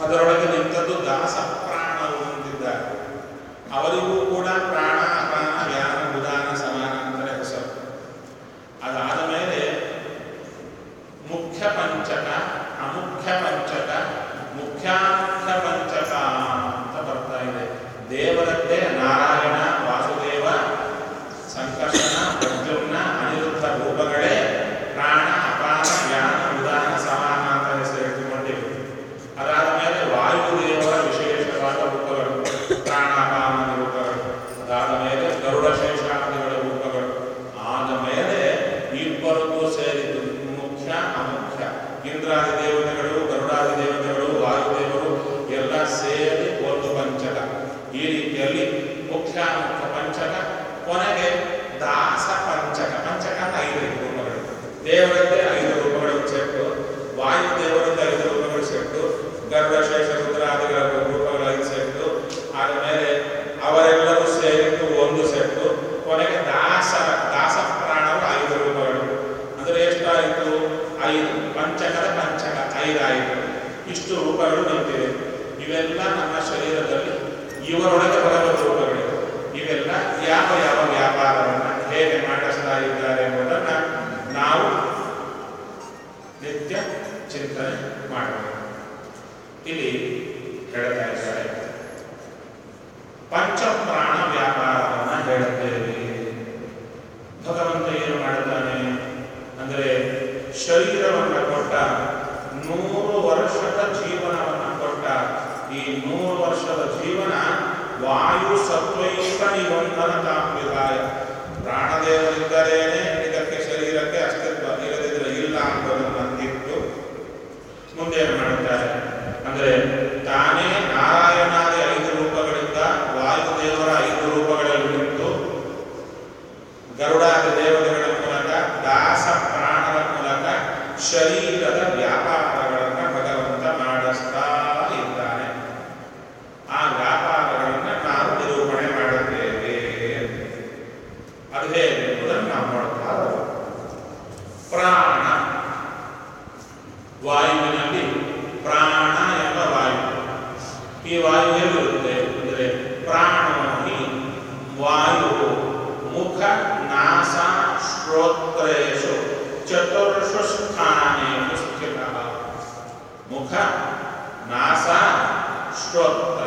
ಅದರೊಳಗೆ ನಿಂತದ್ದು ದಾಸ ಪ್ರಾಣರು ಅಂತಿದ್ದಾರೆ ಅವರಿಗೂ ಕೂಡ ಪ್ರಾಣ ಅಪಾನ ವ್ಯಾನ ಉದಾನ ಸಮಾನ ಅಂದರೆ ಹೆಸರು ಅದಾದ ಮೇಲೆ ಮುಖ್ಯ ಪಂಚಕ ಅಮುಖ್ಯ ಪಂಚಕ ಮುಖ್ಯಾಖ್ಯ ಪಂಚಕ ಅಂತ ಬರ್ತಾ ಇದೆ ದೇವರದ್ದೇ ನಾರಾಯಣ ವಾಸುದೇವ ಸಂಕರ್ಷಣ ಪ್ರದ್ಯುಮ್ನ ಅನಿರುದ್ಧ ರೂಪಗಳೇ ಪ್ರಾಣ ಅಪಾನ ವ್ಯಾನ ಉದಾನ ಸಮಾನ ಅಂತ ಹೆಸರಿಟ್ಟುಕೊಂಡಿವೆ ಅದಾದ ಮೇಲೆ ವಾಯುದೇವರ ವಿಶೇಷವಾದ ರೂಪಗಳು ಪ್ರಾಣಾಪಾನ ರೂಪಗಳು ಅದಾದ ಮೇಲೆ ಗರುಡ ಶೇಷಾದಿಗಳ ರೂಪಗಳು ಆದ ಮೇಲೆ ಇಬ್ಬರಿಗೂ ಸೇರಿದ್ದು ಮುಖ್ಯ ಅಮುಖ್ಯ ಇಂದ್ರಾದಿ ದೇವತೆಗಳು ಗರುಡಾದಿ ದೇವತೆಗಳು ವಾಯುದೇವರು ಎಲ್ಲ ಸೇರಿ ಒಂದು ಪಂಚಕ ಈ ರೀತಿಯಲ್ಲಿ ಮುಖ್ಯ ಮುಖ್ಯ ಪಂಚಕ ಕೊನೆಗೆ ದಾಸ ಪಂಚಕ ಪಂಚಕ ಅಂತ ಐದು ರೂಪಗಳು ದೇವರದ್ದೇ ಐದು ರೂಪಗಳು ಸೆಟ್ಟು ವಾಯುದೇವರದ್ದೇ ಐದು ರೂಪಗಳು ಸೆಟ್ಟು ಗರುಡ ಶೇಷ ರುದ್ರಾದಿಗಳ ರೂಪಗಳು ಐದು ಸೆಟ್ಟು ಆದಮೇಲೆ ಅವರೆಲ್ಲರೂ ಸೇರಿದ್ದು ಒಂದು ಸೆಟ್ಟು ಕೊನೆಗೆ ದಾಸರ ದಾಸ ಪ್ರಾಣರು ಐದು ರೂಪಗಳು ಅಂದರೆ ಎಷ್ಟಾಯಿತು ಐದು ಪಂಚಕದ ಪಂಚಕ ಐದಾಯಿತು ಇಷ್ಟು ರೂಪಗಳು ನಿಂತಿವೆ ಇವೆಲ್ಲ ನಮ್ಮ ಶರೀರದಲ್ಲಿ ಇವರೊಳಗೆ ಭಗವತ್ ರೂಪಗಳಿವೆ ಇವೆಲ್ಲ ಯಾವ ಯಾವ ವ್ಯಾಪಾರವನ್ನು ಹೇಗೆ ಮಾಡಿಸ್ತಾ ಇದ್ದಾರೆ ಎಂಬುದನ್ನು ನಾವು ನಿತ್ಯ ಚಿಂತನೆ ಮಾಡಬೇಕು ಇಲ್ಲಿ ಹೇಳ್ತಾ ಇದ್ದಾರೆ ಪಂಚಪ್ರಾಣ ವ್ಯಾಪಾರವನ್ನು ಹೇಳುತ್ತೇವೆ ಭಗವಂತ ಏನು ಮಾಡುತ್ತಾನೆ ಅಂದರೆ ಶರೀರವನ್ನು ಕೊಟ್ಟ ನೂರು ವರ್ಷದ ಜೀವನವನ್ನು ಕೊಟ್ಟ ಈ ನೂರು ವರ್ಷದ ಜೀವನ ವಾಯು ಸತ್ವೈಕ ನಿಬಂಧನ ತಾಂಬಿದಾಯ ಪ್ರಾಣದೇವರಿದ್ದರೇನೆ ಇದಕ್ಕೆ ಶರೀರಕ್ಕೆ ಅಸ್ತಿತ್ವ ಇಲ್ಲದಿದ್ದರೆ ಇಲ್ಲ ಅನ್ನೋದನ್ನು ಇಟ್ಟು ಮುಂದೆ ಏನು ಮಾಡುತ್ತಾರೆ ಅಂದರೆ ತಾನೇ ನಾರಾಯಣಾದಿ ಐದು ರೂಪಗಳಿಂದ ವಾಯುದೇವರ ಐದು ರೂಪಗಳಲ್ಲಿ ನಿಂತು ಗರುಡಾದಿ ದೇವತೆಗಳ ಮೂಲಕ ದಾಸ ಪ್ರಾಣರ ಮೂಲಕ ಶರೀರದ ವ್ಯಾಪಾರಗಳನ್ನು ಭಗವಂತ ಮಾಡಿಸ್ತಾ ಇದ್ದಾನೆ ಆ ವ್ಯಾಪಾರಗಳನ್ನು ನಾವು ನಿರೂಪಣೆ ಮಾಡುತ್ತೇವೆ ಅದು ಹೇಗೆ ಎಂಬುದನ್ನು ನಾವು ನೋಡ್ತಾ ಹೋಗೋಣ. ಪ್ರಾಣ ವಾಯುವಿನಲ್ಲಿ ಪ್ರಾಣ ಎಂಬ ವಾಯು ಈ ವಾಯು ಎಲ್ಲಿರುತ್ತೆ ಅಂದರೆ ಪ್ರಾಣಿ ವಾಯು ಮುಖ ನಾಸ ಶ್ರೋತ್ರೇಶು ಚತುರ್ಷು ಸ್ಥಾನೇಷು ಸ್ಥಿತಃ ಮುಖ ನಾಸ ಶ್ರೋತ್ರ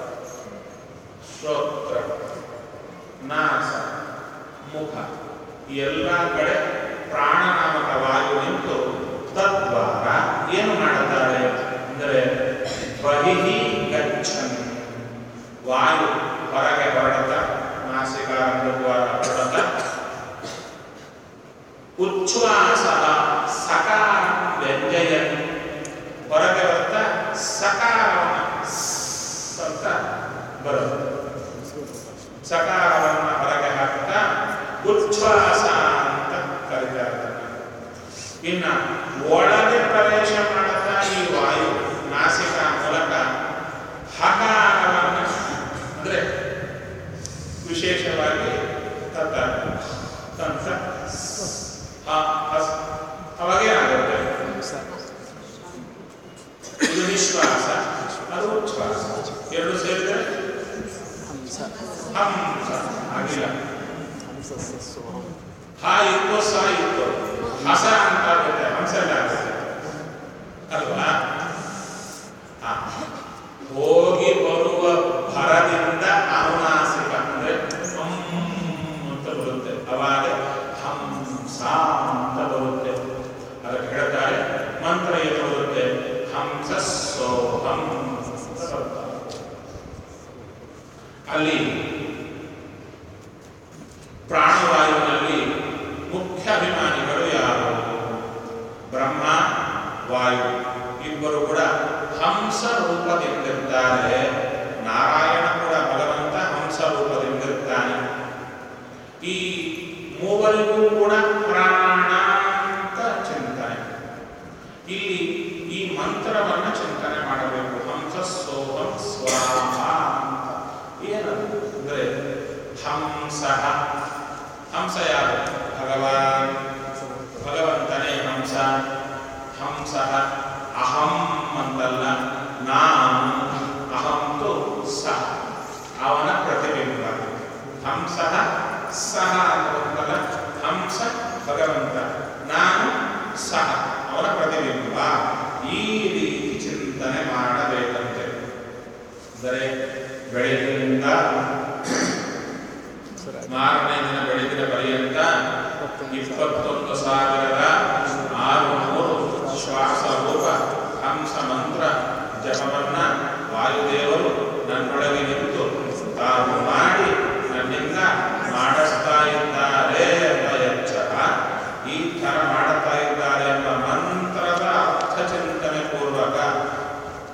ಶ್ರೋತ್ರ ನಾಸ ಮುಖ ಈ ಎಲ್ಲ ಕಡೆ ಪ್ರಾಣನಾಮಕ ವಾಯು ನಿಂತು ತದ್ವಾರ ಏನು ಮಾಡುತ್ತಾರೆ ಅಂದರೆ ಬಹಿಹಿ ಗಚ್ಚನ್ ವಾಯು ಹೊರಗೆ ಹೊರಡತ ನಾಸಿಕಾರಂಭದ್ವಾರ ಹೊರಡತ ಉಚ್ಛ್ವಾಸ ಸಕಾರ ವ್ಯಂಜಯನ್ ಹೊರಗೆ ಬರ್ತಾ ಸಕಾರವನ್ನು ಸ್ ಅಂತ ಬರುತ್ತೆ ಸಕಾರವನ್ನು ಹೊರಗೆ ಹಾಕ್ತಾ ಉಚ್ಛ್ವಾಸ ಅಂತ ಕರೀತಾರೆ ಇನ್ನ ಒಳಗೆ ಪ್ರವೇಶ ಮಾಡುತ್ತಾ ಈ ವಾಯು ನಾಸಿಕ ಮೂಲಕ ಹಕಾರವನ್ನು ಅಂದ್ರೆ ವಿಶೇಷವಾಗಿ ತತ್ತ ತಂತ ಹ ಹಸ್ ಅವಾಗೇನಾಗುತ್ತೆ ಇದು ನಿಶ್ವಾಸ ಅದು ಉಚ್ಛ್ವಾಸ ಎರಡು ಸೇರಿದರೆ ಹಂಸ ಹಂಸ ಆಗಿಲ್ಲ ಹಂಸ ಸಸ್ಸೋಹಂ ಹಾ ಇತ್ತು ಸ ಇತ್ತು ಹಸ ಅಂತ ಆಗುತ್ತೆ ಹಂಸ ಎಲ್ಲ ಆಗುತ್ತೆ ಅಲ್ವಾ ಆ, ಹೋಗಿ ಬರುವ ಭರದಿಂದ ಅನುನಾಸಿಕ ಅಂದ್ರೆ ಹಂ ಅಂತ ಬರುತ್ತೆ ಅವಾಗ ಹಂಸ ಅಂತ ಬರುತ್ತೆ ಅದಕ್ಕೆ ಹೇಳ್ತಾರೆ ಮಂತ್ರ ಏನು ಬರುತ್ತೆ ಹಂಸ ಸೋಹಂ ಅಂತ ಬರುತ್ತೆ. ಅಲ್ಲಿ ಪ್ರಾಣವಾಯುವಿನಲ್ಲಿ ಮುಖ್ಯ ಅಭಿಮಾನಿಗಳು ಯಾರು ಬ್ರಹ್ಮ ವಾಯು ಇಬ್ಬರು ಕೂಡ ಹಂಸ ರೂಪದಿಂದಿರ್ತಾರೆ ನಾರಾಯಣ ಕೂಡ ಭಗವಂತ ಹಂಸ ರೂಪದಿಂದಿರ್ತಾನೆ ಈ ಮೂವರಿಗೂ ಕೂಡ ಪ್ರಾಣ ಅಂತ ಚಿಂತನೆ ಇಲ್ಲಿ ಈ ಮಂತ್ರವನ್ನು ಚಿಂತನೆ ಮಾಡಬೇಕು ಹಂಸ ಸೋಹಂ ಸ್ವಾಹ ಅಂತ. ಏನದು ಅಂದರೆ ಹಂಸ ಹಂಸ ಯಾರು ಭಗವಾನ್ ಭಗವಂತನೇ ಹಂಸ ಹಂಸ ಅಹಂ ಅಂತಲ್ಲ ನಾನು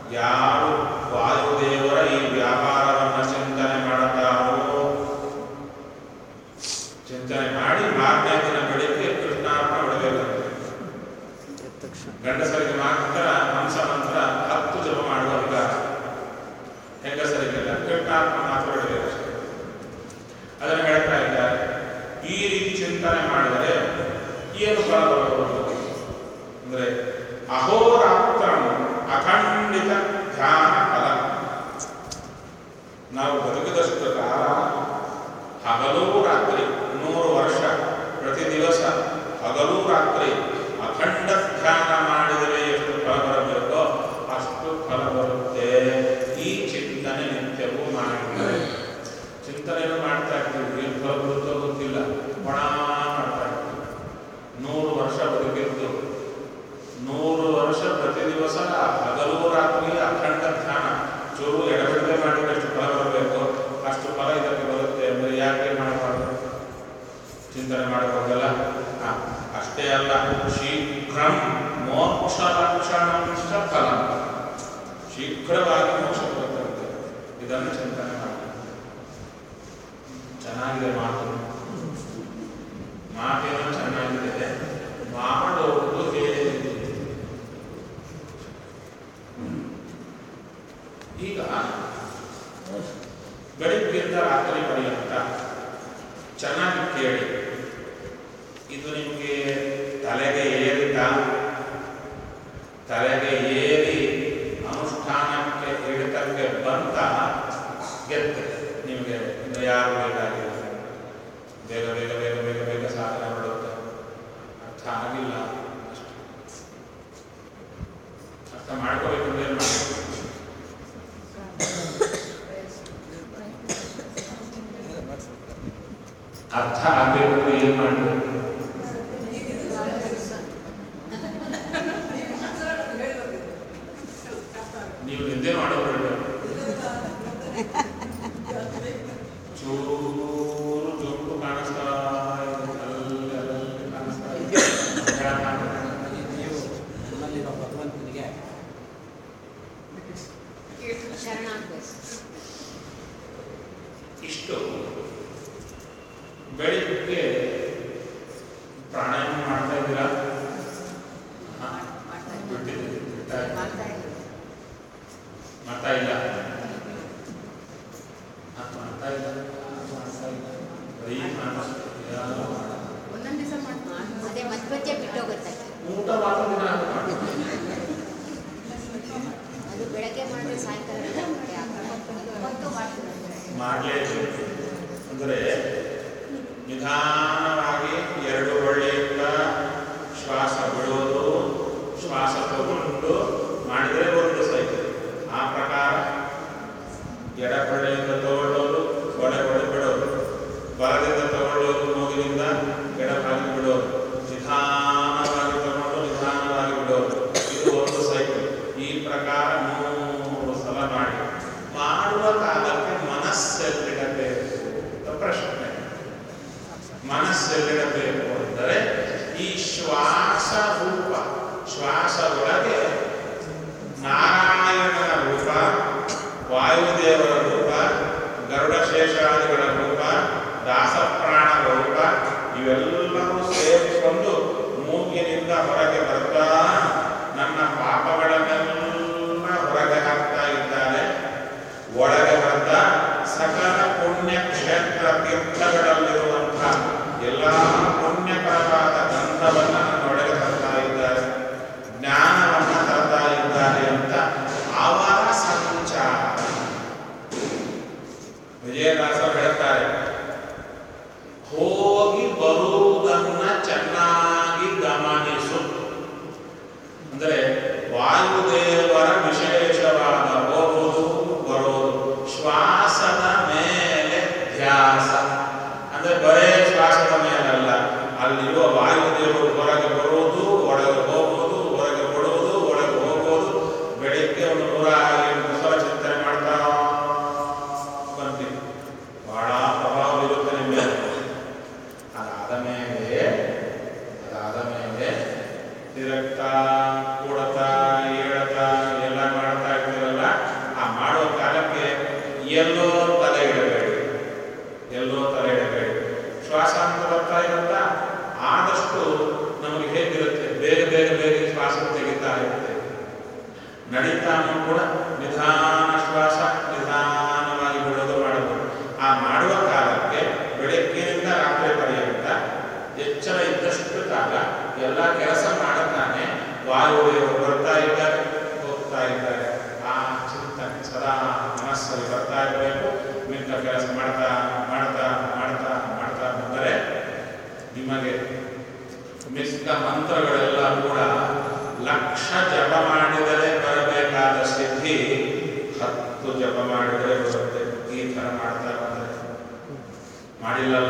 ಯಾರು ವಾಯುದೇವರ ಈ ವ್ಯಾಪಾರವನ್ನು ಚಿಂತನೆ ಮಾಡುತ್ತಾರೋ ಚಿಂತನೆ ಮಾಡಿ ಮಾರನೇ ದಿನ ಬೆಳಿಗ್ಗೆ ಕೃಷ್ಣಾರ್ಪಣ ಬಿಡಬೇಕಂತೆ ಎದ್ದ ತಕ್ಷಣ ಗಂಡಸರಿಗೆ ಮಾತ್ರ ಹಂಸ ಮಂತ್ರ ಹತ್ತು ಜಪ ಮಾಡುವ ಅಧಿಕಾರ ಹೆಂಗಸರಿಗೆಲ್ಲ ಕೃಷ್ಣಾರ್ಪಣ ಮಾತ್ರ ಬಿಡಬೇಕಷ್ಟೇ ಅದನ್ನು ಹೇಳ್ತಾ ಇದ್ದಾರೆ ಈ ರೀತಿ ಚಿಂತನೆ ಮಾಡಿದರೆ ಏನು ಫಲ ಬರಬಹುದು ಅಂದ್ರೆ ಅಹೋರಾತ್ರ ಅಖಂಡಿತ ಧ್ಯಾನ ಫಲ ನಾವು ಬದುಕಿದಷ್ಟು ಕಾಲ ಹಗಲೂ ರಾತ್ರಿ ನೂರು ವರ್ಷ ಪ್ರತಿ ದಿವಸ ಹಗಲೂ ರಾತ್ರಿ ಅಖಂಡ ಧ್ಯಾನ ಮಾಡಿದರೆ ಎಷ್ಟು ಫಲ ಬರಬೇಕೋ ಅಷ್ಟು ಫಲ ಬರುತ್ತೆ ಈ ಚಿಂತನೆ ನಿತ್ಯವೂ ಮಾಡಿದರೆ ಚಿಂತನೆಯನ್ನು ಮಾಡ್ತಾ ಇರ್ತೀವಿ ಏನು ಫಲ ಬರುತ್ತೋ ಗೊತ್ತಿಲ್ಲ ಒಣ ಮಾಡ್ತಾ ಇರ್ತೀವಿ ನೂರು ವರ್ಷ ಬದುಕಿದ್ದು ನೂರು ವರ್ಷ ಪ್ರತಿ ದಿವಸ ಹಗಲು ರಾತ್ರಿ ಅಖಂಡ ಧ್ಯಾನ ಚೂರು ಎಡಬಿಡದೆ ಮಾಡಿದ್ರೆ ಎಷ್ಟು ಫಲ ಬರಬೇಕು ಅಷ್ಟು ಫಲ ಇದಕ್ಕೆ ಬರುತ್ತೆ ಅಂದರೆ ಯಾಕೆ ಮಾಡಬಾರ್ದು ಚಿಂತನೆ ಮಾಡಬಹುದಲ್ಲ ಹಾ, ಅಷ್ಟೇ ಅಲ್ಲ ಶೀಘ್ರಂ ಮೋಕ್ಷ ಲಕ್ಷಣಂಶ ಫಲ ಶೀಘ್ರವಾಗಿ ಮೋಕ್ಷ ಬರುತ್ತೆ ಇದನ್ನು ಚಿಂತನೆ ಮಾಡಿ ಚೆನ್ನಾಗಿದೆ ಮಾತು ಮಾತೇನೋ ಚೆನ್ನಾಗಿದೆ ಮಾಡೋದು ಹೇಗೆ ಈಗ ಬೆಳಿಗ್ಗೆಯಿಂದ ರಾತ್ರಿ ಪರ್ಯಂತ ಚೆನ್ನಾಗಿ ಕೇಳಿ ಇದು ನಿಮಗೆ ತಲೆಗೆ ಏರಿತ ತಲೆಗೆ ಏರಿ ಅನುಷ್ಠಾನಕ್ಕೆ ಹಿಡಿತಕ್ಕೆ ಬಂತ ಗೆದ್ದೆ ನಿಮಗೆ ಇನ್ನು ಯಾರು ಬೇಕಾಗಿಲ್ಲ ಬೇಗ ಬೇಗ ಬೇಗ ಬೇಗ ಬೇಗ ಸಾಧನೆ ಮಾಡುತ್ತೆ ಅರ್ಥ ಆಗಿಲ್ಲ ಅಷ್ಟೇ ಅರ್ಥ ಮಾಡ್ಕೋಬೇಕಂದ್ರೆ ಏನು ಮಾಡಬೇಕು ಅರ್ಥ ಆಗಬೇಕಂದ್ರೆ ಏನು ಮಾಡಬೇಕು ನೀವು ನಿದ್ದೆ ಮಾಡೋದು ಚೂರು ಜೊಂಪು ಕಾಣಿಸ್ತಾ ಇದೆ ಅಲ್ಲಿ ಅಲ್ಲಿ ಕಾಣಿಸ್ತಾ ಇದೆ ನೀವು ನನ್ನಲ್ಲಿರೋ ಭಗವಂತನಿಗೆ ಶರಣಾಗಬೇಕು ಇಷ್ಟು ಬೆಳಿಗ್ಗೆ ಪ್ರಾಣಾಯಾಮ ಮಾಡ್ತಾ ಇದ್ದೀರಾ ಹಾ, ಮಾಡ್ತಾ ಇದ್ದೀನಿ. ಬಿಟ್ಟಿದ್ದೀರಿ, ಬಿಡ್ತಾ ಇದ್ದೀರಿ. ಮಾಡ್ತಾ ಇದ್ದೀನಿ. ಮಾಡ್ತಾ ಇಲ್ಲ ಹಾ, ಮಾಡ್ತಾ ಇಲ್ಲ ಮಾಡ್ತಾ ಇಲ್ಲ ಬರೀ ಮಾನಸಿಕ ಯಾರು ಮಾಡಲ್ಲ. ಒಂದೊಂದ್ ದಿವಸ ಮಾಡ್ತೀನಿ ಅದೇ ಮಧ್ಯ ಮಧ್ಯ ಬಿಟ್ಟೋಗುತ್ತೆ ಊಟ ಮಾತ್ರ ದಿನ ಮಾಡಿ ಅದು ಬೆಳಗ್ಗೆ ಮಾಡಿದ್ರೆ ಸಾಯಂಕಾಲ ಹೊತ್ತು ಮಾಡ್ತೀನಿ ಮಾಡಲೇಬೇಕು ಅಂದರೆ ನಿಧಾನವಾಗಿ ಎರಡು ಒಳ್ಳೆಯಿಂದ ಶ್ವಾಸ ಬಿಡೋದು ಶ್ವಾಸ ತಗೊಂಡು ಮಾಡಿದರೆ ಒಂದು ಸೈಕಲ್ ಆ ಪ್ರಕಾರ ಎಡಬಳ್ಳೆಯಿಂದ ತಗೊಳ್ಳೋದು ಒಡೆ ಒಡೆ ಬಿಡೋದು ಬಲದಿಂದ ತಗೊಳ್ಳೋದು ಮೂಗಿನಿಂದ ಎಡಭಾಗಿ ಬಿಡೋದು ನಿಧಾನವಾಗಿ ತಗೊಂಡು ನಿಧಾನವಾಗಿ ಬಿಡೋದು ಇದು ಒಂದು ಸೈಕಲ್ ಈ ಪ್ರಕಾರ ಮೂರು ಸಲ ಮಾಡಿ ಮಾಡುವ ಕಾಲಕ್ಕೆ ಮನಸ್ಸೆಲ್ಲಿಡಬೇಕು ಅಂತ ಪ್ರಶ್ನೆ ಮನಸ್ಸೆಲ್ಲಿಡಬೇಕು ಅಂದರೆ ಈ ಶ್ವಾಸ ರೂಪ ಶ್ವಾಸ ಒಳಗೆ ನಾರಾಯಣನ ರೂಪ ವಾಯುದೇವರ ರೂಪ ಗರುಡ ಶೇಷಾದಿಗಳ ರೂಪ ದಾಸಪ್ರಾಣರ ರೂಪ ಇವೆಲ್ಲವೂ ಸೇರಿಕೊಂಡು ಮೂಗಿನಿಂದ ಹೊರಗೆ ಬರ್ತಾ ನನ್ನ ಪಾಪಗಳನ್ನೆಲ್ಲ ಹೊರಗೆ ಹಾಕ್ತಾ ಇದ್ದಾರೆ ಒಳಗೆ ಬಂದ ಸಕಲ ಪುಣ್ಯ ಕ್ಷೇತ್ರ ತೀರ್ಥಗಳಲ್ಲಿರುವಂತಹ ಎಲ್ಲ ಪುಣ್ಯಕರವಾದ ಗಂಧವನ್ನು ನನ್ನೊಳಗೆ ತರ್ತಾ ಇದ್ದಾರೆ ಜ್ಞಾನವನ್ನು ಎಲ್ಲೋ ತಲೆ ಇಡಬೇಡಿ ಎಲ್ಲೋ ತಲೆ ಇಡಬೇಡಿ ಶ್ವಾಸ ಅಂತ ಬರ್ತಾ ಇರುತ್ತಾ ಆದಷ್ಟು ನಮಗೆ ಹೇಗಿರುತ್ತೆ ಬೇಗ ಬೇಗ ಬೇಗ ಶ್ವಾಸ ತೆಗಿತಾ ಇರುತ್ತೆ ನಡೀತಾನು ಕೂಡ ನಿಧಾನ ಶ್ವಾಸ ನಿಧಾನವಾಗಿ ಬಿಡೋದು ಮಾಡೋದು ಆ ಮಾಡುವ ಕಾಲಕ್ಕೆ ಬೆಳಗ್ಗೆಯಿಂದ ರಾತ್ರಿ ಪರ್ಯಂತ ಎಚ್ಚರ ಇದ್ದಷ್ಟು ಕಾಲ ಎಲ್ಲ ಕೆಲಸ ಮಾಡುತ್ತಾನೆ ವಾಯುದೇವರು ಬರ್ತಾ ಇದ್ದಾರೆ ಹೋಗ್ತಾ ಇದ್ದಾರೆ ಆ ಚಿಂತನೆ ಸದಾ ಮನಸ್ಸಲ್ಲಿ ಬರ್ತಾ ಇರಬೇಕು ಮಿಕ್ಕ ಕೆಲಸ ಮಾಡ್ತಾ ಮಾಡ್ತಾ ಮಾಡ್ತಾ ಮಾಡ್ತಾ ಬಂದರೆ ನಿಮಗೆ ಮಿಕ್ಕ ಮಂತ್ರಗಳೆಲ್ಲ ಕೂಡ ಲಕ್ಷ ಜಪ ಮಾಡಿದರೆ ಬರಬೇಕಾದ ಸಿದ್ಧಿ ಹತ್ತು ಜಪ ಮಾಡಿದರೆ ಬರುತ್ತೆ ಈ ಥರ ಮಾಡ್ತಾ ಬಂದರೆ ಮಾಡಿಲ್ಲಲ್ಲ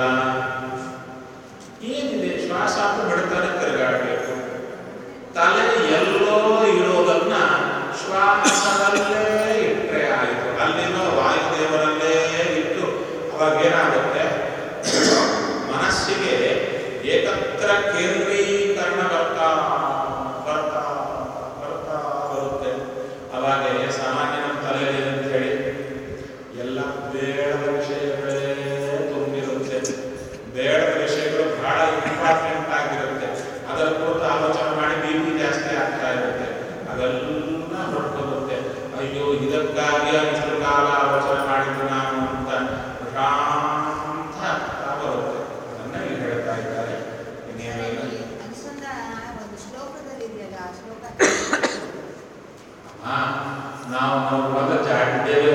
ಏನಿದೆ ಶ್ವಾಸ ಅಂತ ಬಿಡ್ತಾನೆ ತಿರುಗಾಡಬೇಕು ತಲೆ ಎಲ್ಲೋ ಇರೋದನ್ನ ಶ್ವಾಸದಲ್ಲೇ ಇಟ್ಟರೆ ಆಯಿತು ಅಲ್ಲಿರೋ ವಾಯುದೇವರಲ್ಲೇ ಇಟ್ಟು ಅವಾಗ ಏನಾಗುತ್ತೆ ಮನಸ್ಸಿಗೆ ಏಕತ್ರ ಕೇಂದ್ರೀಕರಣ ಬರ್ತಾ ಬರ್ತಾ ಬರ್ತಾ ಬರುತ್ತೆ ಅವಾಗ ಸಾಮಾನ್ಯ ನಮ್ಮ ತಲೆಯಲ್ಲಿ ಅಂತ ಹೇಳಿ ಎಲ್ಲ ಬೇಡದ ವಿಷಯಗಳೇ ತುಂಬಿರುತ್ತೆ ಬೇಡದ ವಿಷಯಗಳು ಬಹಳ ಇಂಪಾರ್ಟೆಂಟ್ ಆಗಿರುತ್ತೆ ಅದರ ಕುರಿತು ಆಲೋಚನೆ ಮಾಡಿ ಬಿ ಪಿ ಜಾಸ್ತಿ ಆಗ್ತಾ ಇರುತ್ತೆ ಅದೆಲ್ಲ ಹೊರಟೋಗುತ್ತೆ ಅಯ್ಯೋ ಇದಕ್ಕಾಗಿ ಇಷ್ಟು ಕಾಲ ಆಲೋಚನೆ ಮಾಡಿದ್ದು ನಾನು ಅಂತ ಪ್ರಶಾಂತ ಆಗ್ತಾ ಬರುತ್ತೆ ಅದನ್ನ ಇಲ್ಲಿ ಹೇಳ್ತಾ ಇದ್ದಾರೆ ಇನ್ನೇನಿಲ್ಲ ಅನುಸಂಧಾನ ಒಂದು ಶ್ಲೋಕದಲ್ಲಿ ಇದೆಯಲ್ಲ ಆ ಶ್ಲೋಕ ಆ, ನಾವು ನಾವು ಬಂದ ಚಾಟಿದ್ದೇವೆ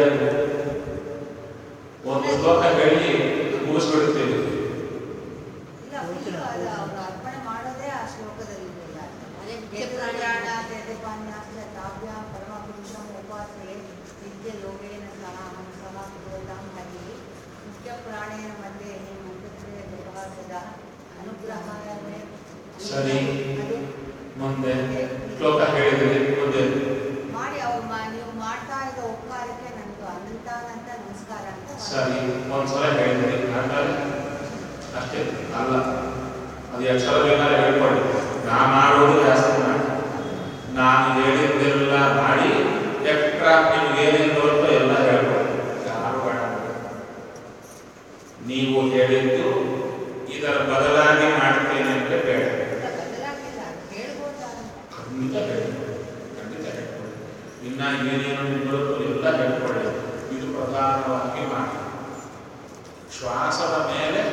ಒಂದು ಶ್ಲೋಕ ಹೇಳಿ ಮುಗಿಸ್ಬಿಡ್ತೀವಿ ಇಲ್ಲ full ಅದು ಅವ್ರು ಅರ್ಪಣೆ ಮಾಡೋದೇ ಆ ಶ್ಲೋಕದಲ್ಲಿ ಇದೆಯಲ್ಲ ಅದೇ ಮುಖ್ಯ ಯತ್ ಪ್ರಾಣ. ಪ್ರಯಾಣ ತೇಜಪಾನ್ಯಾಸ್ತ ತಾವ್ಯ ಪರಮ ಪುರುಷಂ ಉಪಾಸನೆ ನಿತ್ಯ ಯೋಗೇನ ಸಹ ಅಹಂ ಸಹ ಕುರುತಾಂ ಹರಿ ಮುಖ್ಯ ಪ್ರಾಣೇನ ಮಧ್ಯೆ ಮಂತ್ರತ್ರಯ ಜಪಃ ಸದಾ ಅನುಗ್ರಹಾಯ ಮೇ ಸರಿ. ಅದೇ ಮುಂದೆ ಶ್ಲೋಕ ಹೇಳಿದ್ರೆ ಮುಂದೆ ಮಾಡಿ ಅವ್ರು ಮಾ- ನೀವು ಮಾಡ್ತಾ ಇದ್ದ ಉಪಕಾರಕ್ಕೆ ನನಗೆ ಅನಂತಾನಂತ ನಮಸ್ಕಾರ ಅಂತ ಸರಿ ಒಂದ್ಸಲ ಹೇಳಿದ್ರಿ ಆಮೇಲೆ ಅಷ್ಟೇ ಅಲ್ಲ ಅದು ಅಕ್ಷರವೆಲ್ಲ ಹೇಳ್ಕೊಳ್ಳಿ ನಾ ಮಾಡೋದು ಜಾಸ್ತಿ ಮಾಡಿ ನಾನು ಹೇಳಿದ್ದೆಲ್ಲ ಮಾಡಿ ಎಕ್ಸ್ಟ್ರಾ ನಿಮ್ಗೆ ಏನೇನು ಬರುತ್ತೋ ಎಲ್ಲ ಹೇಳ್ಕೊಳ್ಳಿ ಯಾರು ಬೇಡ ನೀವು ಹೇಳಿದ್ದು ಇದರ ಬದಲಾಗಿ ಮಾಡ್ತೇನೆ ಅಂತ ಬೇಡ ಬದಲಾಗಿಲ್ಲ ಹೇಳ್ಬೋದಾ ಖಂಡಿತ ಹೇಳ್ಕೊಳ್ಳಿ ಖಂಡಿತ ಹೇಳ್ಕೊಳ್ಳಿ ಇನ್ನ ಏನೇನು ಬರುತ್ತೋ ಎಲ್ಲ ಹೇಳ್ಕೊಳ್ಳಿ ಇದು ಪ್ರಧಾನವಾಗಿ ಮಾಡಿ ಶ್ವಾಸದ ಮೇಲೆ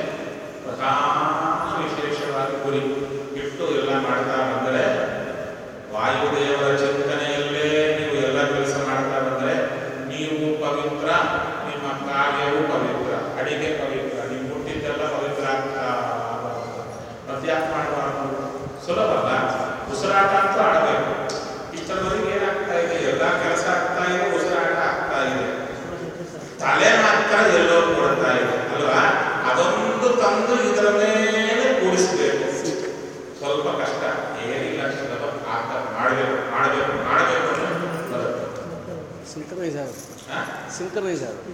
ಪ್ರಧಾನ ವಿಶೇಷವಾಗಿ ಗುರಿ ಇಟ್ಟು ಎಲ್ಲ ಮಾಡ್ತಾ ಬಂದರೆ ವಾಯುದೇವರ ಚಿಂತನೆಯಲ್ಲೇ ನೀವು ಎಲ್ಲ ಕೆಲಸ ಮಾಡ್ತಾ ಬಂದರೆ ನೀವು ಪವಿತ್ರ ನಿಮ್ಮ ಕಾರ್ಯವೂ ಪವಿತ್ರ ಅಡಿಗೆ ಪವಿತ್ರ ನೀವು ಹುಟ್ಟಿದ್ದೆಲ್ಲ ಪವಿತ್ರ ಆಗ್ತಾ ಬರುತ್ತೆ. ಮತ್ತ್ಯಾಕೆ ಮಾಡಬಾರ್ದು ಸುಲಭ ಅಲ್ಲ ಉಸಿರಾಟ ಅಂತೂ ಆಡಬೇಕು ಇಷ್ಟರವರೆಗೆ ಏನಾಗ್ತಾ ಇದೆ ಎಲ್ಲ ಕೆಲಸ ಆಗ್ತಾ ಇದೆ ಉಸಿರಾಟ ಆಗ್ತಾ ಇದೆ ತಲೆ ಮಾತ್ರ ಎಲ್ಲೋ ಕೊಡ್ತಾ ಇದೆ ಅಲ್ವಾ ಅದೊಂದು ತಂದು ಇದರ ಮೇಲೆ ಕೂಡಿಸಬೇಕು ಸ್ವಲ್ಪ ಕಷ್ಟ ಏನಿಲ್ಲ ಸುಲಭ ಆತ ಮಾಡಬೇಕು ಮಾಡಬೇಕು ಮಾಡಬೇಕು ಅನ್ನೋದು ಬರುತ್ತೆ ಸಿಂಕ್ರನೈಸ್ ಆಗುತ್ತೆ ಹಾ? ಸಿಂಕ್ರನೈಸ್ ಆಗುತ್ತೆ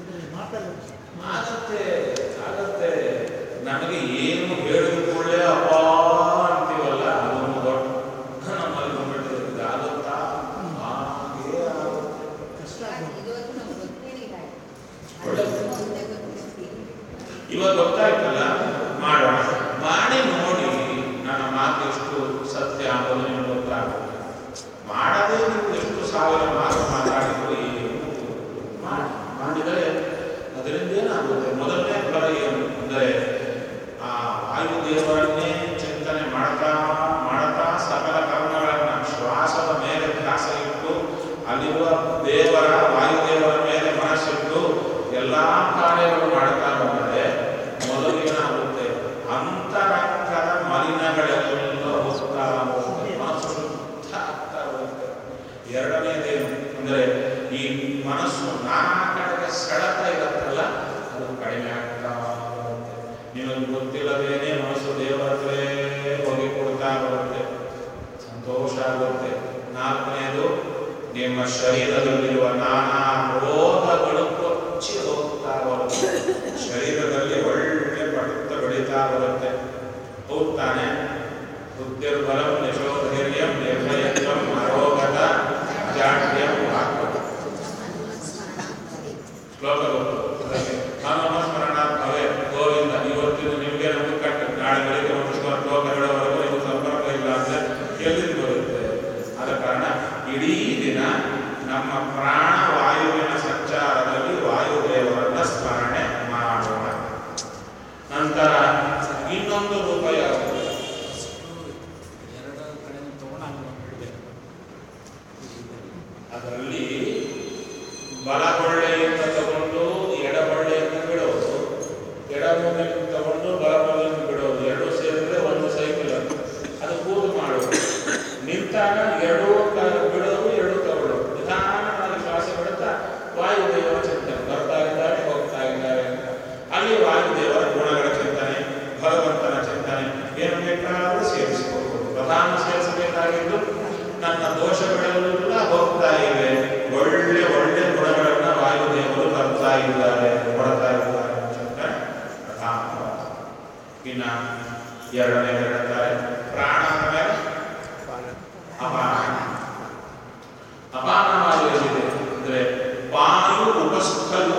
ಆಗತ್ತೆ ಆಗತ್ತೆ ನಮಗೆ ಏನು ಹೇಳಿದ ಕೂಡಲೇ ಅಪ್ಪ ಅಂತೀವಲ್ಲ ಅದೊಂದು ದೊಡ್ಡ ನಮ್ಮಲ್ಲಿ ಬಂದ್ಬಿಟ್ಟಿದೆ ಇದು ಆಗುತ್ತಾ ಹಾಗೇ ಆಗುತ್ತೆ ಇವತ್ತು ನಮ್ಗೆ ಗೊತ್ತೇನಿಲ್ಲ ಒಳ್ಳೆದು. ಮುಂದೆ ಗೊತ್ತಿರ್ತೀವಿ ಇವಾಗ ಗೊತ್ತಾಯ್ತಲ್ಲ ಮಾಡೋಣ ಮಾಡಿ ನೋಡಿ ನನ್ನ ಮಾತು ಎಷ್ಟು ಸತ್ಯ ಅನ್ನೋದು ನಿಮ್ಗೆ ಗೊತ್ತಾಗುತ್ತೆ ಮಾಡದೇ ನೀವು ಎಷ್ಟು ಸಾವಿರ ಮಾತು ಮಾತಾಡಿದ್ರು ಏನು ಮಾಡಿ ಮಾಡಿದರೆ ಅದರಿಂದ ಏನಾಗುತ್ತೆ ಮೊದಲನೇ ಫಲ ಏನು ಅಂದರೆ ಆ ವಾಯುದೇವರನ್ನೇ ಚಿಂತನೆ ಮಾಡ್ತಾ ಮಾಡ್ತಾ ಸಕಲ ಕರ್ಮಗಳನ್ನು ಶ್ವಾಸದ ಮೇಲೆ ಧ್ಯಾಸ ಇಟ್ಟು ಅಲ್ಲಿರುವ ದೇವರ ವಾಯುದೇವರ ಮೇಲೆ ಮನಸ್ಸಿಟ್ಟು ಎಲ್ಲ ಕಾರ್ಯಗಳು ಮಾಡ್ತಾ ಬಂದರೆ ಮೊದಲು ಏನಾಗುತ್ತೆ ಅಂತರಂಗದ ಮಲಿನಗಳೆಲ್ಲ ಹೋಗ್ತಾ ಹೋಗುತ್ತೆ ಮನಸ್ಸು ಶುದ್ಧ ಆಗ್ತಾ ಹೋಗುತ್ತೆ ಎರಡನೇದೇನು ಅಂದರೆ ಈ ಮನಸ್ಸು ನಾನಾ ಕಡೆಗೆ ಸೆಳೆತ ಇರುತ್ತಲ್ಲ ಅದು ಕಡಿಮೆ ಆಗ್ತಾ ಬರುತ್ತೆ ನಿಮಗೆ ಗೊತ್ತಿಲ್ಲದೇನೆ ಮನಸ್ಸು ದೇವರ ಹತ್ರೇ ಹೋಗಿ ಕೊಡ್ತಾ ಬರುತ್ತೆ ಸಂತೋಷ ಆಗುತ್ತೆ ನಾಲ್ಕನೇದು ನಿಮ್ಮ ಶರೀರದಲ್ಲಿರುವ ನಾನಾ ರೋಗಗಳು ಕೊಚ್ಚಿ ಹೋಗ್ತಾ ಬರುತ್ತೆ ಶರೀರದಲ್ಲಿ ಒಳ್ಳೆ ಪಡಿತ ಬೆಳೀತಾ ಬರುತ್ತೆ ಹೌದು ತಾನೆ ಬುದ್ಧಿರ್ಬಲಂ ಯಶೋಧೈರ್ಯಂ ನಿರ್ಭಯತ್ವಂ ಅರೋಗತ ಅಜಾಡ್ಯಂ ವಾಕ್ಪಟು ಶ್ಲೋಕ ಗೊತ್ತು ನಮ್ಮ ಪ್ರಾಣ ವಾಯುವಿನ ಸಂಚಾರದಲ್ಲಿ ವಾಯುದೇವರನ್ನ ಸ್ಮರಣೆ ಮಾಡೋಣ ನಂತರ ಇನ್ನೊಂದು ರೂಪ ಯಾವುದು ಎರಡು ಕಡೆ ತಗೊಂಡು ಹಂಗೆ ಬಿಡಬೇಕು ಅದರಲ್ಲಿ ಬಲಗೊಳ್ಳೆಯಿಂದ ತಗೊಂಡು ಎಡಗೊಳ್ಳೆಯನ್ನು ಬಿಡೋದು ಎಡಮೂಲೆಯನ್ನು ತಗೊಂಡು ಬಲಮೂಲೆಯನ್ನು ಬಿಡೋದು ಎರಡು ಸೇರಿದ್ರೆ ಒಂದು ಸೈಕಲ್ ಅದು ಅದು ಕೂದು ಮಾಡೋದು ನಿಂತಾಗ ಎರಡೂ ಕ- ಬಿಡೋದು ಎರಡೂ ತಗೊಳ್ಳೋದು ನಿಧಾನವಾಗಿ ಶ್ವಾಸ ಬಿಡುತ್ತಾ ವಾಯುದೇವರ ಚಿಂತನೆ ಬರ್ತಾ ಇದ್ದಾರೆ ಹೋಗ್ತಾ ಇದ್ದಾರೆ ಅಂತ ಅಲ್ಲಿ ವಾಯುದೇವರ ಗುಣಗಳ ಚಿಂತನೆ ಭಗವಂತನ ಚಿಂತನೆ ಏನು ಬೇಕಾದರೂ ಸೇರಿಸಿಕೊಳ್ಳಬಹುದು ಪ್ರಧಾನ ಸೇರಿಸಬೇಕಾಗಿದ್ದು ನನ್ನ ದೋಷಗಳೆಲ್ಲ ಹೋಗ್ತಾ ಇವೆ ಒಳ್ಳೆ ಒಳ್ಳೆ ಗುಣಗಳನ್ನ ವಾಯುದೇವರು ಬರ್ತಾ ಇದ್ದಾರೆ ಕೊಡ್ತಾ ಇದ್ದಾರೆ ಅಂತ ಪ್ರಧಾನವಾದ ಇನ್ನ ಎರಡನೇ ಹೇಳ್ತಾರೆ ಪ್ರಾಣ ಮೇಲೆ ಅಪಾನ ಅಪಾನ ವಾಯು ಎಲ್ಲಿದೆ ಅಂದ್ರೆ ವಾಯು ಉಪಸ್ಥಲೋ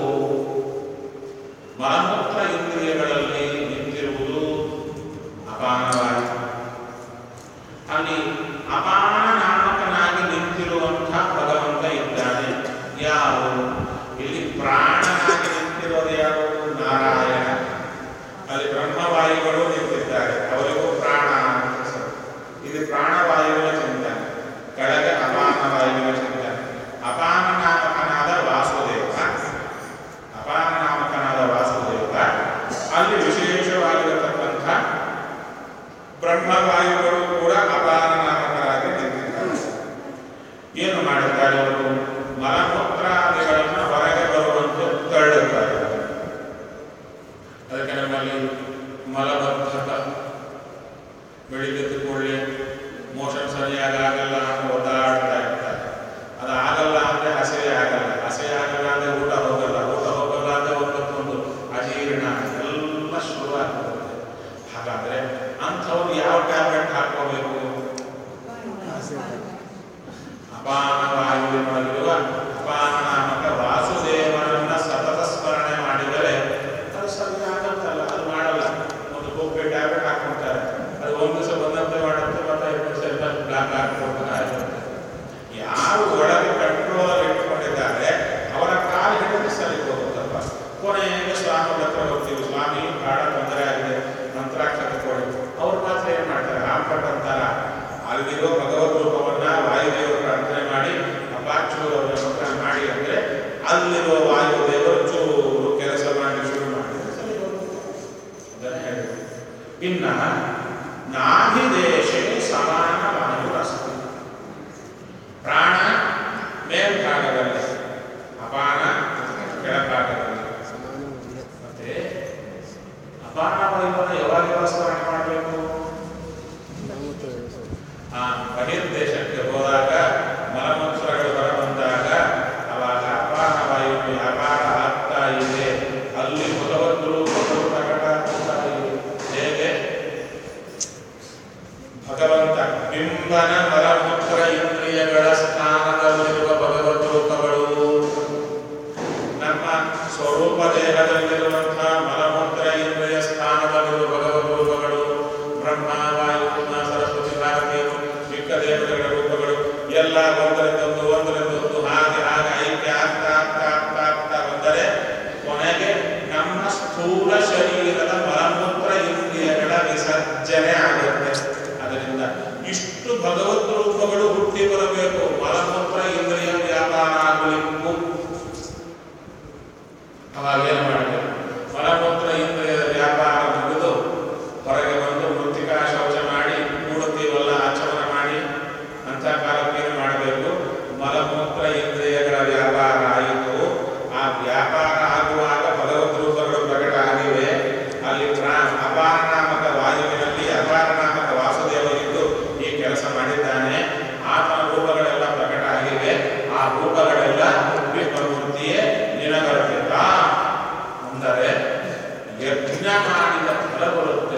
ಮಲಮೂತ್ರ ಇಂದ್ರಿಯಗಳಲ್ಲಿ ನಿಂತಿರುವುದು ಅಪಾನವಾಯು ಅಲ್ಲಿ ಅಪಾನ ನಾಮಕನಾಗಿ ನಿಂತಿರುವಂತಹ ಭಗವಂತ ಇದ್ದಾನೆ ಯಾರು ಇಲ್ಲಿ ಪ್ರಾಣನಾಗಿ ನಿಂತಿರೋದು ಯಾರು ನಾರಾಯಣ ಅಲ್ಲಿ ಬ್ರಹ್ಮವಾಯುಗಳು ನಿಂತಿದ್ದಾರೆ ಅವರಿಗೂ ಪ್ರಾಣ ಅಂತ ಹೆಸರು. ಇದು ಪ್ರಾಣವಾಯುವಿನ ಚಿಂತನೆ ಕೆಳಗೆ ಅಪಾನ ವಾಯುವಿನ ಚಿಂತನೆ ಅಪಾನ ನಾಮಕನಾದ ವಾಸುದೇವ ಅಪಾನ ನಾಮಕನಾದ ವಾಸುದೇವ ಅಲ್ಲಿ ವಿಶೇಷವಾಗಿರತಕ್ಕಂಥ ಬ್ರಹ್ಮವಾಯುಗಳು ಕೂಡ ಅಪಾನ ನಾಮಕರಾಗಿ ನಿಂತಿದ್ದಾರೆ ಏನು ಮಾಡುತ್ತಾರೆ ಅವರು ಮಲಮೂತ್ರಾದಿಗಳನ್ನು ಹೊರಗೆ ಬರುವಂತೆ ತಳ್ಳುತ್ತಾರೆ ಅದಕ್ಕೆ ನಮ್ಮಲ್ಲಿ ಮಲಬದ್ಧಕ ಬೆಳಿಗ್ಗೆ ಕೂಡಲೇ ಮೋಷನ್ ಸರಿಯಾಗಿ ಆಗಲ್ಲ ಅಂತ ಒದ್ದಾಡ್ತಾ ಇರ್ತಾರೆ ಅದು ಆಗಲ್ಲ ಅಂದ್ರೆ ಹಸಿವೆ ಆಗಲ್ಲ ಹಸಿವೆ ಆಗಲ್ಲ ಅಂದ್ರೆ ಊಟ ಹೋಗಲ್ಲ ಊಟ ಹೋಗಲ್ಲ ಅಂದ್ರೆ ಒಂದಕ್ಕೊಂದು ಅಜೀರ್ಣ ಎಲ್ಲ ಶುರುವಾಗ್ತದೆ ಹಾಗಾದ್ರೆ ಅಂಥವ್ರು ಯಾವ ಟ್ಯಾಬ್ಲೆಟ್ ಹಾಕೋಬೇಕು ಅಪಾನ ವಾಯುವಿನೊಳಗಿರುವ ಅಪಾನ ನಾಮಕ ವಾಸುದೇವನನ್ನ ಸತತ ಸ್ಮರಣೆ ಮಾಡಿದರೆ ಅದು ಸರಿಯಾಗತ್ತಲ್ಲ ಅದು ಮಾಡಲ್ಲ ಒಂದು ಗೋಪೆ ಟ್ಯಾಬ್ಲೆಟ್ ಹಾಕ್ಕೊಳ್ತಾರೆ ಅದು ಒಂದು ದಿವಸ ಬಂದಂತೆ ಮಾಡುತ್ತೆ ಮತ್ತೆ ಎರಡು ದಿವಸ ಎಲ್ಲ ಬ್ಲಾಕ್ ಹಾಕ್ಕೊಳ್ತಾರೆ ಯಾರು ಒಳಗೆ ಕಂಟ್ರೋಲ್ ಇಟ್ಕೊಂಡಿದ್ದಾರೆ ಅವರ ಕಾಲು ಹಿಡಿದು ಸರಿ ಹೋಗುತ್ತಪ್ಪ ಕೊನೆಗೆ ಸ್ವಾಮಿ ಹತ್ರ ಹೋಗ್ತೀವಿ ಸ್ವಾಮಿ ಬಹಳ ತೊಂದರೆ ಆಗಿದೆ ಮಂತ್ರಾಕ್ಷತೆ ಕೊಡಿ ಅವ್ರು ಮಾತ್ರ ಏನ್ ಮಾಡ್ತಾರೆ ಹಾಕ್ಕೊಟ್ಟಂತಾರ ಅಲ್ಲಿರೋ ಭಗವದ್ ರೂಪವನ್ನ ವಾಯುದೇವರು ಪ್ರಾರ್ಥನೆ ಮಾಡಿ ಅಪಾಚೂರು ಮಂತ್ರ ಮಾಡಿ ಅಂದ್ರೆ ಅಲ್ಲಿರೋ ವಾಯುದೇವರು ಚೂರು ಕೆಲಸ ಮಾಡಿ ಶುರು ಮಾಡಿದ್ರೆ ಸರಿ ಹೋಗುತ್ತೆ. ಅದನ್ನ ಹೇಳಿದ್ರು. ಇನ್ನ ನಾಭಿ ದೇಶೇ ಸಮಾನ ವಾಯುರಸ್ತಿ ಪ್ರಾಣ ಮೇಲ್ಭಾಗದಲ್ಲಿ ಅಪಾನ ಕೆಳಭಾಗದಲ್ಲಿ ಮತ್ತೆ ಅಪಾನ ವಾಯುವನ್ನು ಯಾವಾಗ ಸ್ಮರಣೆ ಮಾಡಬೇಕು ಆ ಬಹಿರ್ದೇಶಕ್ಕೆ ಹೋದಾಗ ಮಲಮೂತ್ರಗಳು ಹೊರಬಂದಾಗ ಅವಾಗ ಅಪಾನ ವಾಯು ವ್ಯಾಪಾರ ಆಗ್ತಾ ಇದೆ ಅಲ್ಲಿ ಭಗವಂತರು ಪ್ರಕಟ ಆಗ್ತಾ ಇದೆ ಹೇಗೆ ಭಗವಂತ ಬಿಂಬನ ಮಲಮೂತ್ರ ಇಂದ್ರಿಯಗಳ ಸ್ಥಾನದಲ್ಲಿರುವ ಭಗವದ್ ರೂಪಗಳು ನಮ್ಮ ಸ್ವರೂಪ ದೇಹದಲ್ಲಿರುವಂತಹ ಮಲಮೂತ್ರ ಇಂದ್ರಿಯ ಸ್ಥಾನದಲ್ಲಿರುವ ಭಗವದ್ ರೂಪಗಳು ಬ್ರಹ್ಮ ವಾಯು ಪುಣ್ಯ, ಸರಸ್ವತಿ ಭಾರತೀಯರು ಚಿಕ್ಕ ದೇವತೆಗಳ ರೂಪಗಳು ಎಲ್ಲ ಒಂದರಿಂದೊಂದು ಒಂದರಿಂದೊಂದು ಹಾಗೆ ಹಾಗೆ ಐಕ್ಯ ಆಗ್ತಾ ಆಗ್ತಾ ಆಗ್ತಾ ಆಗ್ತಾ ಬಂದರೆ ಕೊನೆಗೆ ನಮ್ಮ ಸ್ಥೂಲ ಶರೀರದ ಮಲಮೂತ್ರ ಇಂದ್ರಿಯಗಳ ವಿಸರ್ಜನೆ ಆಗುತ್ತೆ ಅದರಿಂದ ಇಷ್ಟು ಭಗವದ್ ರೂಪಗಳು ಹುಟ್ಟಿ ಬರಬೇಕು ಮಲಮೂತ್ರ ಇಂದ್ರಿಯ ವ್ಯಾಪಾರ ಆಗಲಿಕ್ಕೂ ಅವಾಗ ಏನು ಮಾಡಬೇಕು ಮಲಮೂತ್ರ ಇಂದ್ರಿಯದ ವ್ಯಾಪಾರ ಮುಗಿದು ಹೊರಗೆ ಬಂದು ಮೃತ್ತಿಕಾ ಶೌಚ ಮಾಡಿ ಮೂಡುತ್ತೀವಲ್ಲ ಆಚಮನ ಮಾಡಿ ಅಂತ ಕಾಲಕ್ಕೆ ಏನು ಮಾಡಬೇಕು ಮಲಮೂತ್ರ ಇಂದ್ರಿಯಗಳ ವ್ಯಾಪಾರ ಆಯಿತು ಆ ವ್ಯಾಪಾರ ಆಗುವಾಗ ಭಗವದ್ ರೂಪಗಳು ಪ್ರಕಟ ಆಗಿವೆ ಅಲ್ಲಿ ಪ್ರಾ ಅಪಾರ ನಾಮಕ ವಾಯುವಿನಲ್ಲಿ ಅಪಾರ ನಾಮಕ ವಾಸುದೇವ ಇದ್ದು ಈ ಕೆಲಸ ಮಾಡಿದ್ದಾನೆ ಆತನ ರೂಪಗಳೆಲ್ಲ ಪ್ರಕಟ ಆಗಿವೆ ಆ ರೂಪಗಳೆಲ್ಲ ವಿಷ್ಣುಮೂರ್ತಿಯೇ ನಿನಗರ್ಪಿತ ಅಂದರೆ ಯಜ್ಞ ಮಾಡಿದ ಫಲ ಬರುತ್ತೆ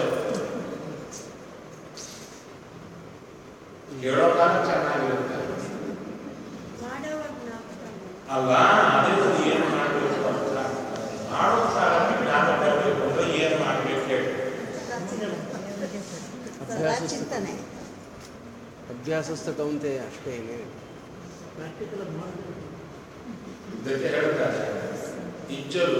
ಹೇಳೋ ಕಾಲ ಚೆನ್ನಾಗಿರುತ್ತೆ ಮಾಡೋವಾಗ ನಾವು ಅಲ್ಲ ಅದರಿಂದ ಏನು ಮಾಡಬೇಕು ಅಂತ ಮಾಡೋ ಕಾಲ ಜ್ಞಾನ ಬರಬೇಕು ಅಂದ್ರೆ ಏನು ಮಾಡಬೇಕು ಹೇಳಿ ಸದಾ ಚಿಂತನೆ ಅಭ್ಯಾಸಸ್ಥ ಕೌಂತೆ ಅಷ್ಟೇ ಪ್ರಾಕ್ಟಿಕಲ್ ಅದು ಮಾಡಿದ್ರೆ ಇದಕ್ಕೆ ಹೇಳ್ತಾರೆ ಇಜ್ಜಲು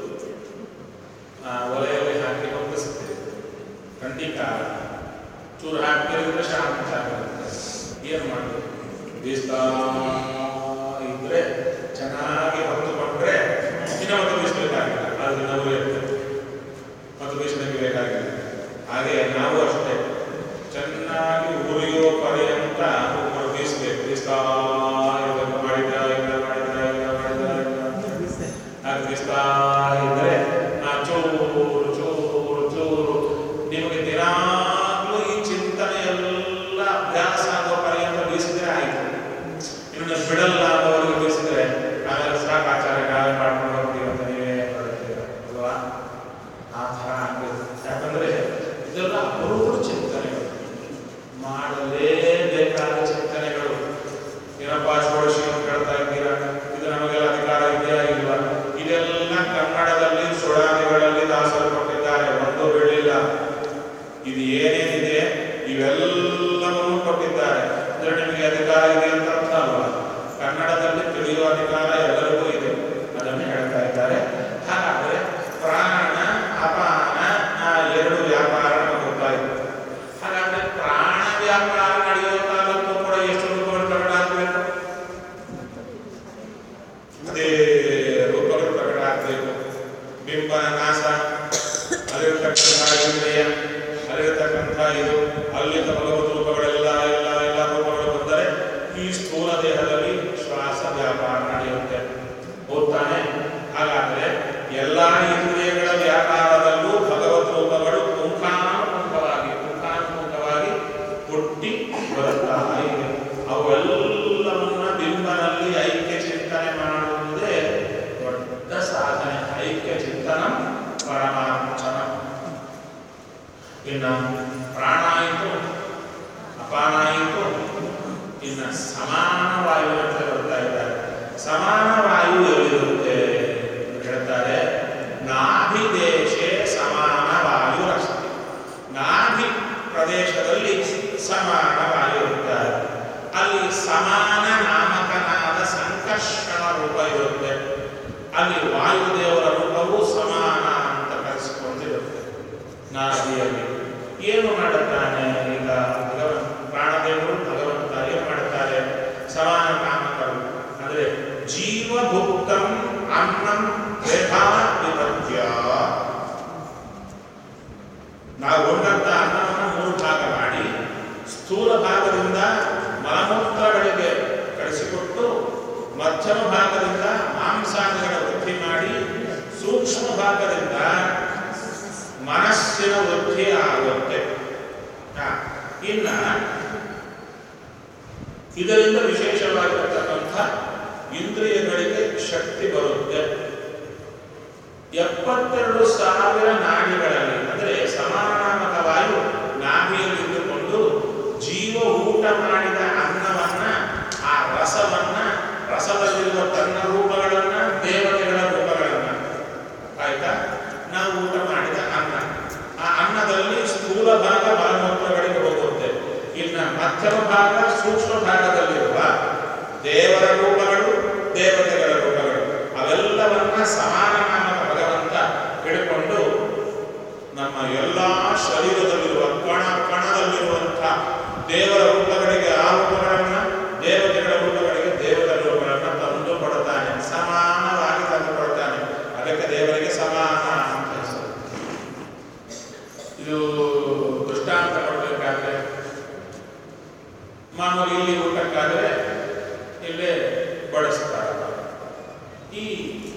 ಆ, ಒಲೆಯಲ್ಲಿ ಹಾಕಿ ಹೊತ್ತಿಸ್ತೇವೆ ಖಂಡಿತ ಚೂರು ಹಾಕಿದ್ರೆ ಶಾಂತ ಆಗಿರುತ್ತೆ ಏನು ಮಾಡೋದು ಬೀಸ್ತಾ ಇದ್ರೆ ಚೆನ್ನಾಗಿ ಹೊತ್ತುಕೊಂಡ್ರೆ ಇನ್ನೂ ಮತ್ತು ಬೀಸಬೇಕಾಗಿಲ್ಲ ಅದು ನಾವು ಇರ್ತದೆ ಮತ್ತು ಬೀಸಲಿಕ್ಕೆ ಬೇಕಾಗಿಲ್ಲ ಹಾಗೆ ನಾವು ಅಷ್ಟೇ ಚೆನ್ನಾಗಿ ಉರಿಯೋ ಪರ್ಯಂತ ಒಬ್ಬರು ಬೀಸಬೇಕು ಬೀಸ್ತಾ ಇರಬೇಕು ಮಾಡಿದ ಇಲ್ಲ ಮಾಡಿದ ಇಲ್ಲ ಮಾಡಿದ ಇಲ್ಲ ಅಂತ ಬಿಸಿ ಹಾಗೆ ಬೀಸ್ತಾ ಇದ್ರೆ ಆ ಚೂರು ಚೂರು ಚೂರು ನಿಮಗೆ ದಿನಾಗ್ಲೂ ಈ ಚಿಂತನೆ ಎಲ್ಲ ಅಭ್ಯಾಸ ಆಗೋ ಪರ್ಯಂತ ಬೀಸಿದ್ರೆ ಆಯ್ತು ಇನ್ನು ನೀವು ಬಿಡಲ್ಲ ಅನ್ನೋರಿಗೆ ಬೀಸಿದ್ರೆ ಆಮೇಲೆ ಸಾಕು ಆಚಾರ್ಯ ನಾವೇ ಮಾಡ್ಕೊಂಡು ಹೋಗ್ತೀವಿ ಅಂತ ನೀವೇ ಹೊರಡ್ತೀರ ಅಲ್ವಾ ಆ ಥರ ಆಗ್ಬೇಕು ಯಾಕಂದ್ರೆ ಇದೆಲ್ಲ ಅಪರೂಪದ ಚಿಂತನೆಗಳು ಮಾಡಲೇಬೇಕಾದ ಚಿಂತನೆಗಳು ಏನಪ್ಪ ಷೋಡಶಿ ಅಂತ ಹೇಳ್ತಾ ಇದ್ದೀರಾ ಇದು ನಮಗೆಲ್ಲ ಅಧಿಕಾರ ಇದೆಯಾ ಇಲ್ವಾ ಇದೆಲ್ಲ ಕನ್ನಡದಲ್ಲಿ ಸುಡಾದಿಗಳಲ್ಲಿ ದಾಸರು ಕೊಟ್ಟಿದ್ದಾರೆ ಒಂದು ಬಿಡಲಿಲ್ಲ ಇದು ಏನೇನಿದೆ ಇವೆಲ್ಲವನ್ನೂ ಕೊಟ್ಟಿದ್ದಾರೆ ಅಂದ್ರೆ ನಿಮಗೆ ಅಧಿಕಾರ ಇದೆ ಅಂತ ಅರ್ಥ ಅಲ್ವಾ ಕನ್ನಡದಲ್ಲಿ ತಿಳಿಯುವ ಅಧಿಕಾರ ಎಲ್ಲರಿಗೂ ಇದೆ ಅದನ್ನು ಹೇಳ್ತಾ ಇದ್ದಾರೆ ಹಾಗಾದ್ರೆ ಪ್ರಾಣ ಅಪಾನ ಆ ಎರಡು ವ್ಯಾಪಾರ ನಮಗೆ ಗೊತ್ತಾಯಿತು ಹಾಗಾದ್ರೆ ಪ್ರಾಣ ವ್ಯಾಪಾರ ನಡೆಯುವ ಕಾಲಕ್ಕೂ ಕೂಡ ಎಷ್ಟು ರೂಪಗಳು ಪ್ರಕಟ ಆಗಬೇಕು ಅದೇ ರೂಪಗಳು ಪ್ರಕಟ ಆಗಬೇಕು ಬಿಂಬನ ನಾಶ ಅಲ್ಲಿರ್ತಕ್ಕಂಥ ಇಂದ್ರಿಯ ಅಲ್ಲಿರ್ತಕ್ಕಂಥ ಇದು ಅಲ್ಲಿಂದ ಭಗವತ್ ರೂಪಗಳೆಲ್ಲ ಎಲ್ಲ ಎಲ್ಲ ರೂಪಗಳು ಬಂದರೆ ಈ ಸ್ಥೂಲ ದೇಹದಲ್ಲಿ ಶ್ವಾಸ ವ್ಯಾಪಾರ ನಡೆಯುತ್ತೆ ಹೋಗ್ತಾನೆ ಹಾಗಾದ್ರೆ ಎಲ್ಲ ಇಂದ್ರಿಯಗಳ ವ್ಯಾಪಾರದಲ್ಲೂ ಭಗವತ್ ರೂಪಗಳು ಪುಂಖಾನುಪುಂಖವಾಗಿ ಪುಂಖಾನುಪುಂಖವಾಗಿ ಹುಟ್ಟಿ ಬರುತ್ತಾ ಇದೆ ಅವೆಲ್ಲವನ್ನ ಬಿಂಬನಲ್ಲಿ ಐಕ್ಯ ಚಿಂತನೆ ಮಾಡುವುದೇ ದೊಡ್ಡ ಸಾಧನೆ ಐಕ್ಯ ಚಿಂತನ ಪರಮಾರ್ಚನ ಇನ್ನು ಪ್ರಾಣ ಆಯಿತು ಅಪಾನ ಆಯಿತು ಇನ್ನು ಸಮಾನ ವಾಯು ಅಂತ ಬರ್ತಾ ಇದ್ದಾರೆ ಸಮಾನ ವಾಯು ಎಲ್ಲಿರುತ್ತೆ ಅಂತ ಹೇಳ್ತಾರೆ ನಾಭಿ ದೇಶೇ ಸಮಾನ ವಾಯು ಅಷ್ಟೇ ನಾಭಿ ಪ್ರದೇಶದಲ್ಲಿ ಸಮಾನ ವಾಯು ಇರುತ್ತಾರೆ ಅಲ್ಲಿ ಸಮಾನ ನಾಮಕನಾದ ಸಂಕರ್ಷಣ ರೂಪ ಇರುತ್ತೆ ಅಲ್ಲಿ ವಾಯುದೇವರ ರೂಪವು ಸಮಾನ ಅಂತ ಕರೆಸಿಕೊಂಡಿರುತ್ತೆ ನಾಭಿಯಲ್ಲಿ ಏನು ಮಾಡುತ್ತಾನೆ ಈಗ ಭಗವಂತ ಪ್ರಾಣದೇವರು ಭಗವಂತ ಏನು ಮಾಡುತ್ತಾರೆ ಸಮಾನ ಕಾಮಕರು ಅಂದ್ರೆ ಜೀವಭುಕ್ತಂ ಅನ್ನಂ ರೇಖಾ ವಿಭಜ್ಯ ನಾವು ಉಂಡಂತ ಅನ್ನವನ್ನು ಮೂರು ಭಾಗ ಮಾಡಿ ಸ್ಥೂಲ ಭಾಗದಿಂದ ಮಲಮೂತ್ರಗಳಿಗೆ ಕಳಿಸಿಕೊಟ್ಟು ಮಧ್ಯಮ ಭಾಗದಿಂದ ಮಾಂಸಾದಿಗಳ ವೃದ್ಧಿ ಮಾಡಿ ಸೂಕ್ಷ್ಮ ಭಾಗದಿಂದ ಮನಸ್ಸಿನ ವೃದ್ಧಿ ಆಗುತ್ತೆ ಹಾ, ಇನ್ನ ಇದರಿಂದ ವಿಶೇಷವಾಗಿರತಕ್ಕಂಥ ಇಂದ್ರಿಯಗಳಿಗೆ ಶಕ್ತಿ ಬರುತ್ತೆ ಎಪ್ಪತ್ತೆರಡು ಸಾವಿರ ನಾಡಿಗಳಲ್ಲಿ ಅಂದರೆ ಸಮಾನಾಮಕ ವಾಯು ನಾಭಿಯಲ್ಲಿ ಇದ್ದುಕೊಂಡು ಜೀವ ಊಟ ಮಾಡಿದ ಅನ್ನವನ್ನ ಆ ರಸವನ್ನ ರಸದಲ್ಲಿರುವ ತನ್ನ ರೂಪಗಳನ್ನ ದೇವತೆಗಳ ರೂಪಗಳನ್ನ ಆಯ್ತಾ ನಾವು ಊಟ ಮಾಡಿದ ಅನ್ನ ಆ ಅನ್ನದಲ್ಲಿ ಸ್ಥೂಲ ಭಾಗ ಮಲಮೂತ್ರಗಳಿಗೆ ಹೋಗುತ್ತೆ ಇನ್ನ ಮಧ್ಯಮ ಭಾಗ ಸೂಕ್ಷ್ಮ ಭಾಗದಲ್ಲಿರುವ ದೇವರ ರೂಪಗಳು ದೇವತೆಗಳ ರೂಪಗಳು ಅವೆಲ್ಲವನ್ನ ಸಮಾನ ನಾಮಕ ಭಗವಂತ ಹಿಡ್ಕೊಂಡು ನಮ್ಮ ಎಲ್ಲ ಶರೀರದಲ್ಲಿರುವ ಕಣ ಕಣದಲ್ಲಿರುವಂಥ ದೇವರ ರೂಪಗಳಿಗೆ ಆ ರೂಪಗಳನ್ನ ದೇವತೆಗಳ ರೂಪಗಳಿಗೆ ದೇವತೆಗಳ ರೂಪಗಳನ್ನ ತಂದು ಕೊಡುತ್ತಾನೆ ಸಮಾನವಾಗಿ ತಂದು ಕೊಡುತ್ತಾನೆ ಅದಕ್ಕೆ ದೇವರಿಗೆ ಸಮಾನ ಅಂತ ಹೆಸರು ಇದು ದೃಷ್ಟಾಂತ ಕೊಡಬೇಕಾದ್ರೆ ಮಾಮೂಲಿ ಇಲ್ಲಿ ಊಟಕ್ಕಾದ್ರೆ ಇಲ್ಲೇ ಬಡಿಸ್ತಾರೆ ಈ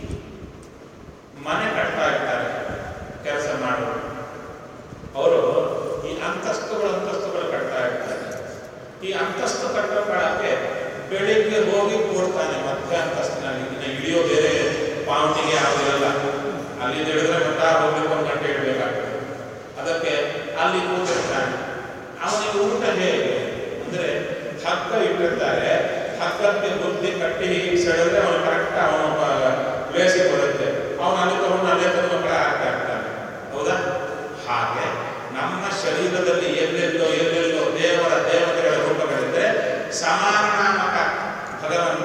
ಮನೆ ಕಟ್ತಾ ಇರ್ತಾರೆ ಕೆಲಸ ಮಾಡೋರು ಅವರು ಈ ಅಂತಸ್ತುಗಳು ಅಂತಸ್ತುಗಳು ಕಟ್ತಾ ಇರ್ತಾರೆ ಈ ಅಂತಸ್ತು ಕಟ್ಟೋಕೆ ಬೆಳಿಗ್ಗೆ ಹೋಗಿ ಕೂಡ್ತಾನೆ ಮಧ್ಯ ಅಂತಸ್ತಿನಲ್ಲಿ ಇನ್ನು ಇಳಿಯೋ ಬೇರೆ ಪಾವತಿಗೆ ಯಾವುದಿರಲ್ಲ ಅಲ್ಲಿ ಹಿಡಿದ್ರೆ ಮತ್ತೆ ಹೋಗ್ಲಿಕ್ಕೆ ಒಂದು ಗಂಟೆ ಇಡಬೇಕಾಗ್ತದೆ ಅದಕ್ಕೆ ಅಲ್ಲಿ ಕೂತಿರ್ತಾನೆ ಅವನಿಗೆ ಊಟ ಹೇಗೆ ಅಂದ್ರೆ ಹಗ್ಗ ಇಟ್ಟಿರ್ತಾರೆ ಹಗ್ಗಕ್ಕೆ ಬುದ್ಧಿ ಕಟ್ಟಿ ಹೀಗೆ ಸೆಳೆದ್ರೆ ಅವನು ಕರೆಕ್ಟ್ ಅವನು ಬೇಸಿ ಬರುತ್ತೆ ಅವನು ಅಲ್ಲಿ ತಗೊಂಡು ಅಲ್ಲೇ ತಂದು ಮಕ್ಕಳ ಆಗ್ತಾ ಇರ್ತಾನೆ ಹೌದಾ ಹಾಗೆ ನಮ್ಮ ಶರೀರದಲ್ಲಿ ಎಲ್ಲೆಲ್ಲೋ ಎಲ್ಲೆಲ್ಲೋ ದೇವರ ದೇವತೆಗಳ ರೂಪಗಳಿದ್ರೆ ಸಮಾನಾಮಕ ಭಗವಂತ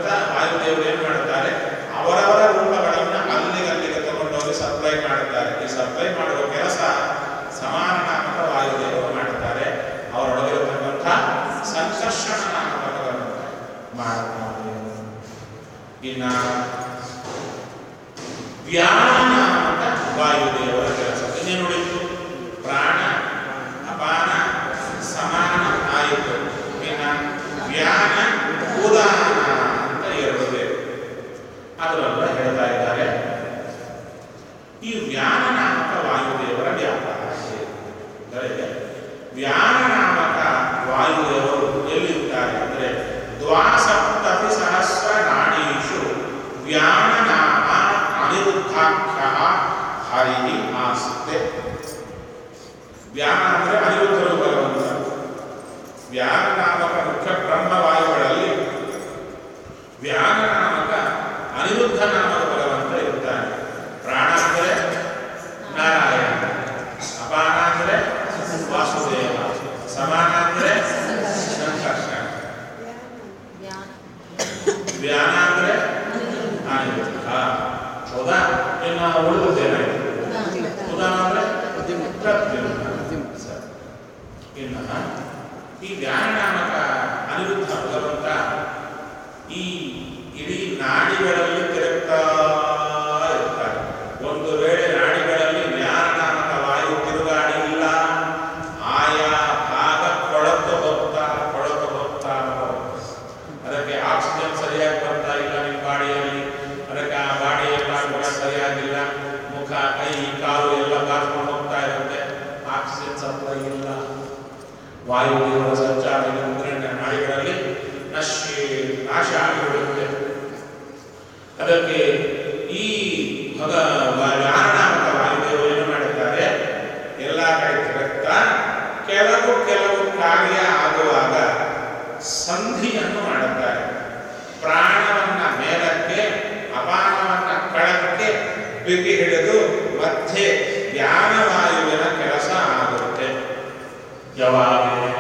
ಇನ್ನ ವ್ಯಾನ ಅಂತ ವಾಯುದೇವರ ಕೆಲಸ ಇನ್ನೇನು ಉಳಿತು ಪ್ರಾಣ ಅಪಾನ ಸಮಾನ ಆಯಿತು ಇನ್ನ ವ್ಯಾನ ಉದಾನ ಅಂತ ಎರಡು ಬೇಕು ಅದರಲ್ಲ ಹೇಳ್ತಾ ಇದ್ದಾರೆ ಈ ವ್ಯಾನ ನಾಮಕ ವಾಯುದೇವರ ವ್ಯಾಪಾರ ಅಂದರೆ ವ್ಯಾನ ನಾಮಕ ವಾಯುದೇವರು ಎಲ್ಲಿರ್ತಾರೆ ಅಂದರೆ ದ್ವಾಸಪ್ತತಿ ಸಹಸ್ರ ನಾಡೀಶು ವ್ಯಾನ ನಾಮ ಅನಿರುದ್ಧಾಖ್ಯ ಹರಿ ಆಸ್ತೆ ವ್ಯಾನ ಅಂದರೆ ಅನಿರುದ್ಧರು ಭಗವಂತ ವ್ಯಾನ ನಾಮಕ ಮುಖ್ಯ ಬ್ರಹ್ಮವಾಯುಗಳಲ್ಲಿ ವ್ಯಾನ ನಾಮಕ ಅನಿರುದ್ಧ ನಾಮಕ ಭಗವಂತ ಇರ್ತಾನೆ ಪ್ರಾಣ ಅಂದರೆ ನಾರಾಯಣ ಅಪಾನ ಅಂದರೆ ವಾಸುದೇವ ಸಮಾನ ಅಂದರೆ ಸಂಕರ್ಷಣ ವ್ಯಾನ ಅಂದರೆ ಅನಿರುದ್ಧ ಹೌದಾ ಇನ್ನು ಉಳಿದೇನಾಯ್ತು ಉದಾನ ಅಂದರೆ ಪ್ರದ್ಯುಮ್ನ ಸರಿ. ಇನ್ನು ಈ ವ್ಯಾನ ನಾಮಕ ಅನಿರುದ್ಧ ಭಗವಂತ ಈ ಇಡೀ ನಾಡಿಗಳಲ್ಲಿ ತಿರುಗ್ತಾ ಇರ್ತಾರೆ ಒಂದು ವೇಳೆ ನಾಡಿಗಳಲ್ಲಿ ವ್ಯಾನ ನಾಮಕ ವಾಯು ತಿರುಗಾಡಿಲ್ಲ ಆಯಾ ಭಾಗ ಕೊಳತು ಹೋಗ್ತಾ ಕೊಳತು ಹೋಗ್ತಾ ಹೋಗುತ್ತೆ. ಅದಕ್ಕೆ ಆಕ್ಸಿಜನ್ ಸರಿಯಾಗಿ ಬರ್ತಾ ಇಲ್ಲ ನಿಮ್ಮ ಬಾಡಿಯಲ್ಲಿ ಅದಕ್ಕೆ ಆ ಬಾಡಿ ಎಲ್ಲ ಕೂಡ ಸರಿಯಾಗಿಲ್ಲ ಮುಖ ಕೈ ಕಾಲು ಎಲ್ಲ ಬಾರ್ಕೊಂಡು ಹೋಗ್ತಾ ಇರುತ್ತೆ ಆಕ್ಸಿಜನ್ ಸಪ್ಲೈ ಇಲ್ಲ ವಾಯುದೇವರ ಸಂಚಾರ ಇಲ್ಲಂದ್ರೆ ನಾಡಿಗಳಲ್ಲಿ ನಶಿ ನಾಶ ಆಗಿಬಿಡುತ್ತೆ ಅದಕ್ಕೆ ಈ ಭಗ ವ್ಯಾನಾಮಕ ವಾಯುದೇವರು ಏನು ಮಾಡಿದ್ದಾರೆ ಎಲ್ಲ ಕಡೆ ತಿರುಗ್ತಾ ಕೆಲವು ಕೆಲವು ಕಾರ್ಯ ಆಗುವಾಗ ಸಂಧಿಯನ್ನು ಮಾಡುತ್ತಾರೆ ಪ್ರಾಣವನ್ನ ಮೇಲಕ್ಕೆ ಅಪಾನವನ್ನ ಕಳಕ್ಕೆ ಬಿಗಿ ಹಿಡಿದು ಮಧ್ಯೆ ಜ್ಞಾನವಾಯುವಿನ ಕೆಲಸ ಆಗುತ್ತೆ ಯಾವಾಗ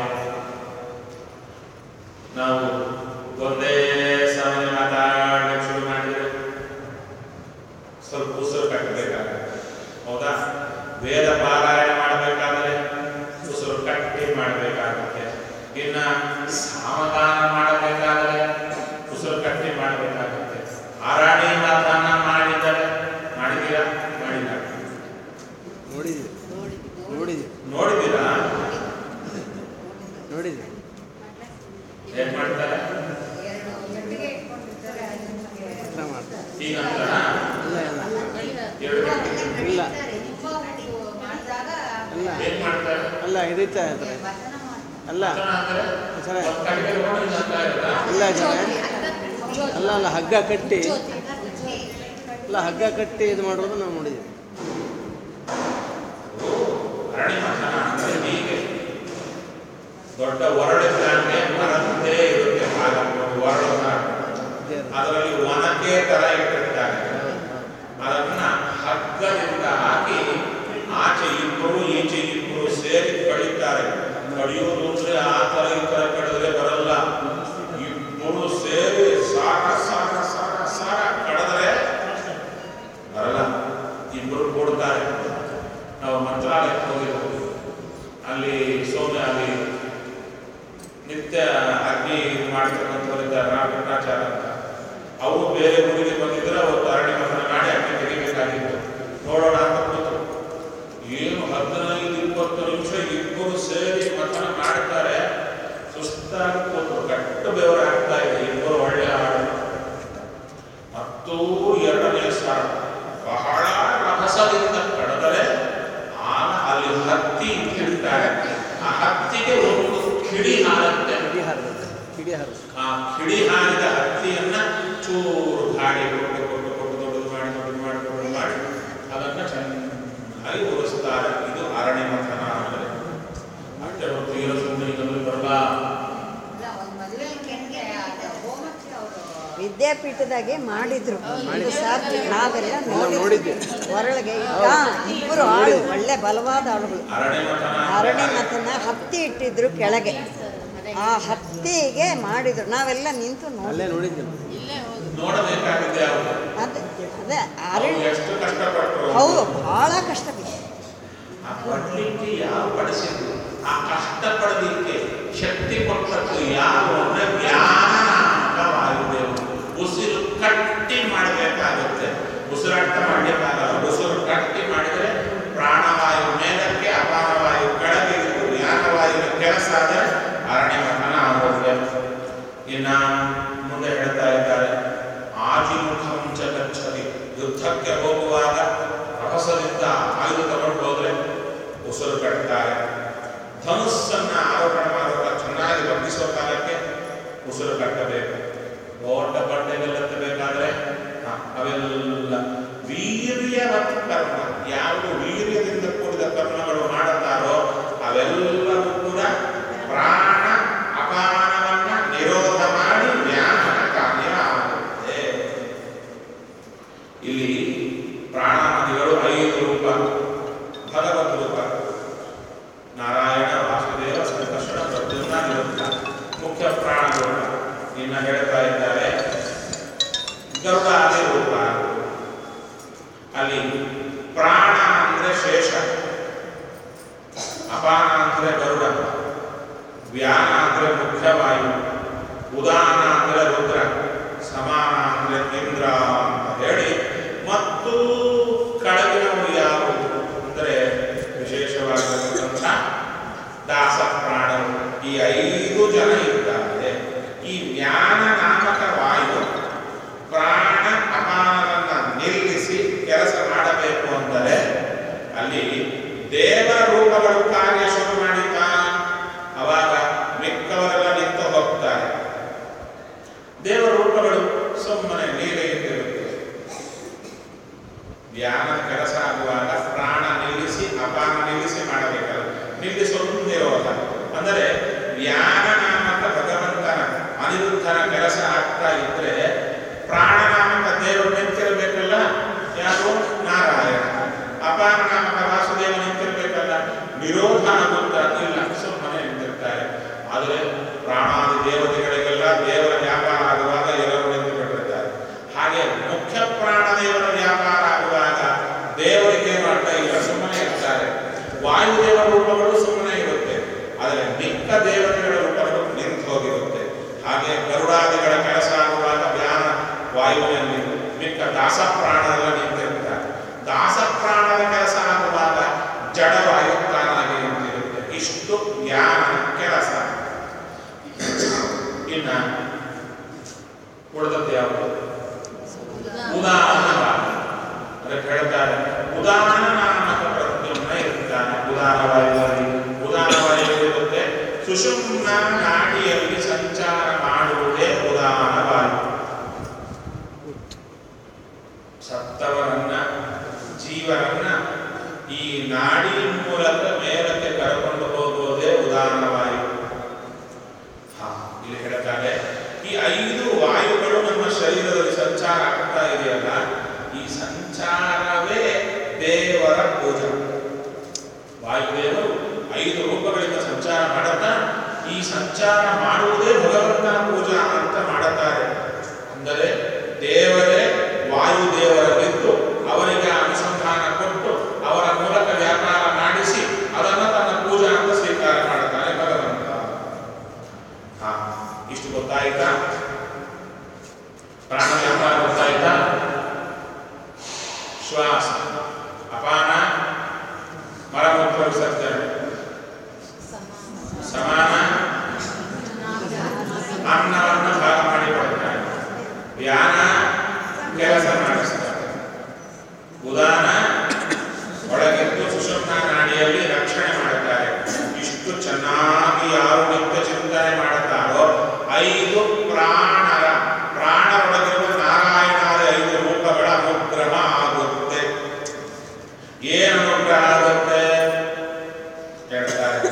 ನಾವು ಒಂದೇ ಸಮಯ ಮಾತಾಡಲಿಕ್ಕೆ ಶುರು ಮಾಡಿದ್ರೆ ಸ್ವಲ್ಪ ಉಸಿರು ಕಟ್ಟಬೇಕಾಗುತ್ತೆ ಹೌದಾ ವೇದ ಪಾರಾಯಣ ಮಾಡಬೇಕಾದ್ರೆ ಉಸಿರು ಕಟ್ಟಿ ಮಾಡಬೇಕಾಗುತ್ತೆ ಇನ್ನ ಸಾಮಗಾನ ಮಾಡಬೇಕಾದ್ರೆ ಉಸಿರು ಕಟ್ಟಿ ಮಾಡಬೇಕಾಗುತ್ತೆ ಆರಾಣಿ ಮಾತನ್ನ ಮಾಡಿದರೆ ಮಾಡಿದ್ದೀರಾ ಮಾಡಿಲ್ಲ ನೋಡಿದ್ವಿ ನೋಡಿದ್ವಿ ನೋಡಿದ್ದೀರಾ ನೋಡಿದ್ವಿ ಏನ್ ಮಾಡ್ತಾರೆ ಎರಡು ಗಂಟೆಗೆ ಇಟ್ಕೊಂಡಿರ್ತಾರೆ ಅದು ನಿಮಗೆ ಅರ್ಥ ಮಾಡ್ತಾರೆ ಈಗ ಅಂತಾರ ಇಲ್ಲ ಇಲ್ಲ ಎರಡು ಗಂಟೆ ಇಲ್ಲ. ತುಂಬ ಹೊತ್ತು ಮಾಡಿದಾಗ ಇಲ್ಲ ಏನ್ ಮಾಡ್ತಾರೆ ಅಲ್ಲ ಇದೈತೆ ಇದ್ರೆ ವಚನ ಮಾಡ್ತಾರೆ ಅಲ್ಲ ವಚನ ಅಂದ್ರೆ ಸರಿ ಒಂದ್ ಕಡೆಗೆ ತಗೊಂಡು ಇನ್ನೊಂದ್ ಕಡೆ ಇಡೋದಾ? ಇಲ್ಲ ಜನ ಅಲ್ಲ ಅಲ್ಲ ಹಗ್ಗ ಕಟ್ಟಿ ಅಲ್ಲ ಹಗ್ಗ ಕಟ್ಟಿ ಇದು ಮಾಡೋದು ನಾವು ನೋಡಿದ್ವಿ ಅರಣಿ ಮಥನ ಅಂದ್ರೆ ಹೀಗೆ ದೊಡ್ಡ ಒರಳಿದ್ದಂಗೆ ಮರದ್ದೇ ಇರುತ್ತೆ ಭಾಗ ಒಂದು ಒರಳು ಮರ. ಇದೇ ಅದು. ಅದರಲ್ಲಿ ಒನಕೆ ತರ ಇಟ್ಟಿರ್ತಾರೆ ಅದನ್ನ ಹಗ್ಗದಿಂದ ಹಾಕಿ ಆಚೆ ಇಬ್ಬರು ಈಚೆ ಇಬ್ಬರು ಸೇರಿ ಕಡಿತಾರೆ ಕಡಿಯೋದು ಅಂದ್ರೆ ಆ ತರ ಈ ತರ ಕಡಿದ್ರೆ ಬರಲ್ಲ ಇಬ್ಬರು ಸೇರಿ ಸಾಕ ಸಾಕ ಸಾಕ ಸಾಕ ಕಡಿದ್ರೆ ಬರಲ್ಲ ಇಬ್ಬರು ಕೊಡ್ತಾರೆ ನಾವು ಮಂತ್ರಾಲಯಕ್ಕೆ ಹೋಗಿದ್ವಿ ಅಲ್ಲಿ ಸೋಮ್ಯ ಅಲ್ಲಿ ನಿತ್ಯ ಅಗ್ನಿ ಇದು ಮಾಡ್ತಕ್ಕಂಥವರಿದ್ದಾರೆ ರಾಮಕೃಷ್ಣಾಚಾರ್ಯ ಅಂತ ಅವರು ಬೇರೆ ಊರಿಗೆ ಬಂದಿದ್ರೆ ಅವರು ಅರಣ್ಯ ಮಥನ ಮಾಡಿ ಅಗ್ನಿ ತೆಗಿಬೇಕಾಗಿತ್ತು ನೋಡೋಣ ಅಂತ ಕೂತು ಏನು ಹದಿನೈದು ಇಪ್ಪತ್ತು ನಿಮಿಷ ಇಬ್ಬರು ಸೇರಿ ಮಥನ ಮಾಡ್ತಾರೆ ಸುಸ್ತಾಗಿ ಕೂತು ಕಟ್ಟು ಬೆವರು ಆಗ್ತಾ ಇದೆ ಇಬ್ಬರು ಒಳ್ಳೆ ಹಾಡು ಮತ್ತು ಎರಡನೇ ಸಾಲ ಬಹಳ ರಭಸದಿಂದ ಕಳೆದರೆ ಆಗ ಅಲ್ಲಿ ಹತ್ತಿ ಇಟ್ಟಿರ್ತಾರೆ ಆ ಹತ್ತಿಗೆ ಒಂದು ಕಿಡಿ ಹಾರುತ್ತೆ ಕಿಡಿ ಹಾರಬೇಕು ಕಿಡಿ ಹಾರಬೇಕು ಆ ಕಿಡಿ ಹಾರಿದ ಹತ್ತಿಯನ್ನ ಚೂರು ಗಾಡಿ ಕೊಟ್ಟು ಕೊಟ್ಟು ಕೊಟ್ಟು ದೊಡ್ಡದು ಮಾಡಿ ದೊಡ್ಡದು ಮಾಡಿ ದೊಡ್ಡದು ಮಾಡಿ ಅದನ್ನ ಚೆನ್ನಾಗಿ ಉರಿಸ್ತಾರೆ ಇದು ಅರಣ್ಯ ಮಥನ ಅಂದರೆ ಅಷ್ಟೇ ಹೊತ್ತು ಇರೋ ಸುಮ್ಮನೆ ನಮಗೆ ಬರಲ್ಲ ಇಲ್ಲ ಒಂದು ಮದುವೆ ಕೆಂಗೆ ಅದು ಹೋಮಕ್ಕೆ ಅವರು ವಿದ್ಯಾಪೀಠದಾಗೆ ಮಾಡಿದ್ರು ಒಂದು ಮಾಡಿದ್ರು. ಸಾರಿ ನಾವೆಲ್ಲ ಎಲ್ಲ ನೋಡಿ ನೋಡಿದ್ವಿ ಹೊರಳಿಗೆ ಈಗ ಇಬ್ಬರು ಆಳು ಒಳ್ಳೆ ಬಲವಾದ ಆಳುಗಳು ಅರಣ್ಯ ಮಥನ ಅರಣ್ಯ ಮತನ ಹತ್ತಿ ಇಟ್ಟಿದ್ರು ಕೆಳಗೆ ಆ ಹತ್ತಿಗೆ ಮಾಡಿದ್ರು ನಾವೆಲ್ಲ ನಿಂತು ಅಲ್ಲೇ ನೋಡಿ ನೋಡಿದ್ವಿ ನೋಡಬೇಕಾಗಿದೆ ಅವರು ಅದೇ ಅದೇ ಅವ್ರು ಅರಣ್ಯ ಎಷ್ಟು ಕಷ್ಟಪಟ್ಟರು ಹೌದು ಬಹಳ ಕಷ್ಟ ಬಿತ್ತು ಆ ಪಡ್ಲಿಕ್ಕೆ ಯಾವ ಪಡಿಸಿದ್ರು ಆ ಕಷ್ಟ ಪಡಲಿಕ್ಕೆ ಶಕ್ತಿ ಕೊಟ್ಟದ್ದು ಯಾರು ಅಂದ್ರೆ ಜ್ಞಾನ ಅಂತ ವಾಯುದೇವರು ಉಸಿರು ಕಟ್ಟಿ ಯುದ್ಧಕ್ಕೆ ಹೋಗುವಾಗ ರಭಸದಿಂದ ಆಯುಧ ತಗೊಂಡು ಹೋದ್ರೆ ಉಸಿರು ಕಟ್ತಾರೆ ಧನುಸ್ಸನ್ನ ಆರೋಪಣ ಮಾಡುವಾಗ ಚೆನ್ನಾಗಿ ಬಂಧಿಸುವ ಕಾಲಕ್ಕೆ ಉಸಿರು ಕಟ್ಟಬೇಕು ದೊಡ್ಡ ಬಂಡೆಗಳೆತ್ತಬೇಕಾದ್ರೆ ಹ, ಅವೆಲ್ಲ ವೀರ್ಯವತ್ ಕರ್ಮ ಯಾವುದು ವೀರ್ಯದಿಂದ ಕೂಡಿದ ಕರ್ಮಗಳು ಮಾಡುತ್ತಾರೋ ಅವೆಲ್ಲವೂ ಕೂಡ ಪ್ರಾಣ ಅಪಾನವನ್ನ ನಿರೋಧ ಮಾಡಿ ಜ್ಞಾನದ ಕಾರ್ಯ ಆಗುತ್ತೆ ಇಲ್ಲಿ ಪ್ರಾಣಾದಿಗಳು ಐದು ರೂಪ ಭಗವದ್ ರೂಪ ನಾರಾಯಣ ವಾಸುದೇವ ಸಂಕರ್ಷಣ ಪ್ರದ್ಯುಮ್ನ ನಿರುದ್ಧ ಮುಖ್ಯ ಪ್ರಾಣ ರೂಪ ಇನ್ನ ಹೇಳ್ತಾ ಇದ್ದಾರೆ ಗರುಡಾದಿ ರೂಪ ಅಲ್ಲಿ ಪ್ರಾಣ ಅಂದ್ರೆ ಶೇಷ ಅಪಾನ ಅಂದ್ರೆ ಗರುಡ ವ್ಯಾನ ಅಂದ್ರೆ ಮುಖ್ಯವಾಯು ಉದಾನ ಅಂದ್ರೆ ರುದ್ರ ಸಮಾನ ಅಂದ್ರೆ ಇಂದ್ರ ಅಂತ ಹೇಳಿ ಮತ್ತು ಕೆಳಗಿನವು ಯಾವುದು ಅಂದರೆ ವಿಶೇಷವಾಗಿರತಕ್ಕಂಥ ದಾಸ ಪ್ರಾಣರು ಈ ಐದು ಜನ ಇದ್ದಾರೆ ಈ ವ್ಯಾನ ನಾಮಕ ವಾಯು ಪ್ರಾಣ ಅಪಾನವನ್ನ ನಿಲ್ಲಿಸಿ ಕೆಲಸ ಮಾಡಬೇಕು ಅಂದರೆ ಅಲ್ಲಿ ದೇವರ ರೂಪಗಳು ಕಾರ್ಯ ಶುರು ಮಾಡಿತಾ ಅವಾಗ ಮಿಕ್ಕವರೆಲ್ಲ ನಿಂತು ಹೋಗ್ತಾರೆ ದೇವರ ರೂಪಗಳು ಸುಮ್ಮನೆ ನೀರೆಯಿಂದಿರುತ್ತೆ ಧ್ಯಾನ ಕೆಲಸ ಆಗುವಾಗ ಪ್ರಾಣ ನಿಲ್ಲಿಸಿ ಅಪಾನ ನಿಲ್ಲಿಸಿ ಮಾಡಬೇಕಲ್ಲ ನಿಲ್ಲಿಸೋದು ನಿರೋಧ ಅಂದರೆ ಧ್ಯಾನ ನಾಮಕ ಭಗವಂತನ ಅನಿರುದ್ಧನ ಕೆಲಸ ಆಗ್ತಾ ಇದ್ರೆ ಪ್ರಾಣ ನಾಮಕ ದೇವರು ನಿಂತಿರಬೇಕಲ್ಲ ಯಾರು ನಾರಾಯಣ ಅಪಾನ ನಾಮಕ ವಾಸುದೇವ ನಿಂತಿರ್ಬೇಕಲ್ಲ ವಿರೋಧ ಆಗುತ್ತಾ ಇಲ್ಲ ಸುಮ್ಮನೆ ನಿಂತಿರ್ತಾರೆ ಆದರೆ ಪ್ರಾಣಾದಿ ದೇವತೆಗಳಿಗೆಲ್ಲ ದೇವರ ವ್ಯಾಪಾರ ಆಗುವಾಗ ಎಲ್ಲರೂ ನಿಂತು ಬಿಟ್ಟಿರ್ತಾರೆ ಹಾಗೆ ಮುಖ್ಯ ಪ್ರಾಣದೇವರ ವ್ಯಾಪಾರ ಆಗುವಾಗ ದೇವರಿಗೆ ಅಡ್ಡ ಇಲ್ಲ ಸುಮ್ಮನೆ ಇರ್ತಾರೆ ವಾಯುದೇವ ರೂಪಗಳು ಸುಮ್ಮನೆ ಇರುತ್ತೆ ಆದರೆ ಮಿಕ್ಕ ದೇವತೆಗಳ ರೂಪಗಳು ನಿಂತು ಹೋಗಿರುತ್ತೆ ಹಾಗೆ ಗರುಡಾದಿಗಳ ಕೆಲಸ ಆಗುವಾಗ ಜ್ಞಾನ ವಾಯುವಿನಲ್ಲಿ ಮಿಕ್ಕ ದಾಸ ಪ್ರಾಣರೆಲ್ಲ ನಿಂತಿರ್ತಾರೆ ದಾಸ ಪ್ರಾಣದ ಕೆಲಸ ಆಗುವಾಗ ಜಡವಾಯು ತಾನಾಗಿ ನಿಂತಿರುತ್ತೆ ಇಷ್ಟು ಜ್ಞಾನ ಕೆಲಸ ಇನ್ನ ಉಳಿದದ್ದು ಯಾವುದು ಉದಾಹರಣ ಅದಕ್ಕೆ ಹೇಳ್ತಾರೆ ಉದಾಹರಣ ನಾಮಕ ಪ್ರತಿಯೊಬ್ಬ ಇರ್ತಾನೆ ಉದಾಹರಣವಾಗಿ ಉದಾಹರಣವಾಗಿರುತ್ತೆ ಸುಷುಮ್ನ ನಾಡಿಯಲ್ಲಿ ಸಂಚಾರ ಮಾಡುವುದೇ ಉದಾಹರಣವಾಯು ಸತ್ತವರನ್ನ ಜೀವನನ್ನ ಈ ನಾಡಿ ಮೂಲಕ ಮೇಲಕ್ಕೆ ಕರ್ಕೊಂಡು ಹೋಗುವುದೇ ಉದಾಹರಣವಾಯು ಹಾ ಇಲ್ಲಿ ಹೇಳ್ತಾರೆ ಈ ಐದು ವಾಯುಗಳು ನಮ್ಮ ಶರೀರದಲ್ಲಿ ಸಂಚಾರ ಆಗ್ತಾ ಇದೆಯಲ್ಲ ಈ ಸಂಚಾರವೇ ದೇವರ ಪೂಜಾ ವಾಯುದೇವರು ಐದು ರೂಪಗಳಿಂದ ಸಂಚಾರ ಮಾಡುತ್ತಾ ಈ ಸಂಚಾರ ಮಾಡುವುದೇ ಭಗವಂತನ ಪೂಜಾ ಅಂತ ಮಾಡುತ್ತಾರೆ ಅಂದರೆ ದೇವರೇ ವಾಯುದೇವರಲ್ಲಿದ್ದು ಅವರಿಗೆ ಅನುಸಂಧಾನ ಕೊಟ್ಟು ಅವರ ಮೂಲಕ ವ್ಯಾಪಾರ ಮಾಡಿಸಿ ಅದನ್ನು ತನ್ನ ಪೂಜಾ ಅಂತ ಸ್ವೀಕಾರ ಮಾಡುತ್ತಾನೆ ಭಗವಂತ ಹಾ ಇಷ್ಟು ಗೊತ್ತಾಯ್ತಾ ಪ್ರಾಣ ವ್ಯಾಪಾರ ಗೊತ್ತಾಯ್ತಾ ಶ್ವಾಸ ಅಪಾನ ಮಲಮೂತ್ರ ವಿಸರ್ಜನೆ ಸಮಾನ ಅನ್ನವನ್ನು ಭಾಗ ಮಾಡಿ ಕೊಡ್ತಾರೆ ವ್ಯಾನ ಕೆಲಸ ಮಾಡಿಸ್ತಾರೆ ಉದಾನ ಒಳಗಿದ್ದು ಸುಷುಮ್ನ ನಾಡಿಯಲ್ಲಿ ರಕ್ಷಣೆ ಮಾಡುತ್ತಾರೆ ಇಷ್ಟು ಚೆನ್ನಾಗಿ ಯಾರು ನಿತ್ಯ ಚಿಂತನೆ ಮಾಡುತ್ತಾರೋ ಐದು ಪ್ರಾಣರ ಪ್ರಾಣರೊಳಗಿರುವ ನಾರಾಯಣಾದ ಐದು ರೂಪಗಳ ಅನುಗ್ರಹ ಆಗುತ್ತೆ ಏನು ಅನುಗ್ರಹ ಆಗುತ್ತೆ ಹೇಳ್ತಾರೆ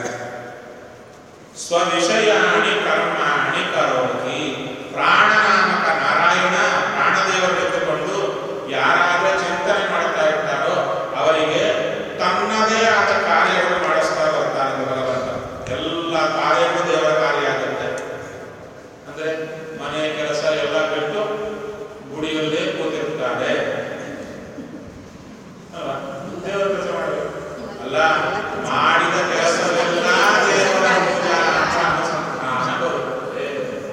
ಸ್ವವಿಷಯಾಣಿ ಕರ್ಮಾಣಿ ಕರೋತಿ ಪ್ರಾಣನಾಮಕ ನಾರಾಯಣ ಪ್ರಾಣದೇವರೆತ್ತುಕೊಂಡು ಯಾರಾದ್ರೆ ಚಿಂತನೆ ಮಾಡ್ತಾ ಇರ್ತಾರೋ ಅವರಿಗೆ ತನ್ನದೇ ಆದ ಕಾರ್ಯಗಳು ಮಾಡಿಸ್ತಾ ಬರ್ತಾನೆ ಭಗವಂತ ಎಲ್ಲ ಕಾರ್ಯಗಳು ದೇವರ ಕಾರ್ಯ ಆಗುತ್ತೆ ಅಂದ್ರೆ ಮನೆ ಕೆಲಸ ಎಲ್ಲ ಬಿಟ್ಟು ಗುಡಿಯಲ್ಲೇ ಕೂತಿರ್ತಾರೆ ಅಲ್ವಾ? ದೇವರ ಕೆಲಸ ಮಾಡಬೇಕು ಅಲ್ಲ ಮಾಡಿದ ಕೆಲಸವೆಲ್ಲ ದೇವರ ಪೂಜಾ ಅನುಸಂಧಾನ ಬರುತ್ತೆ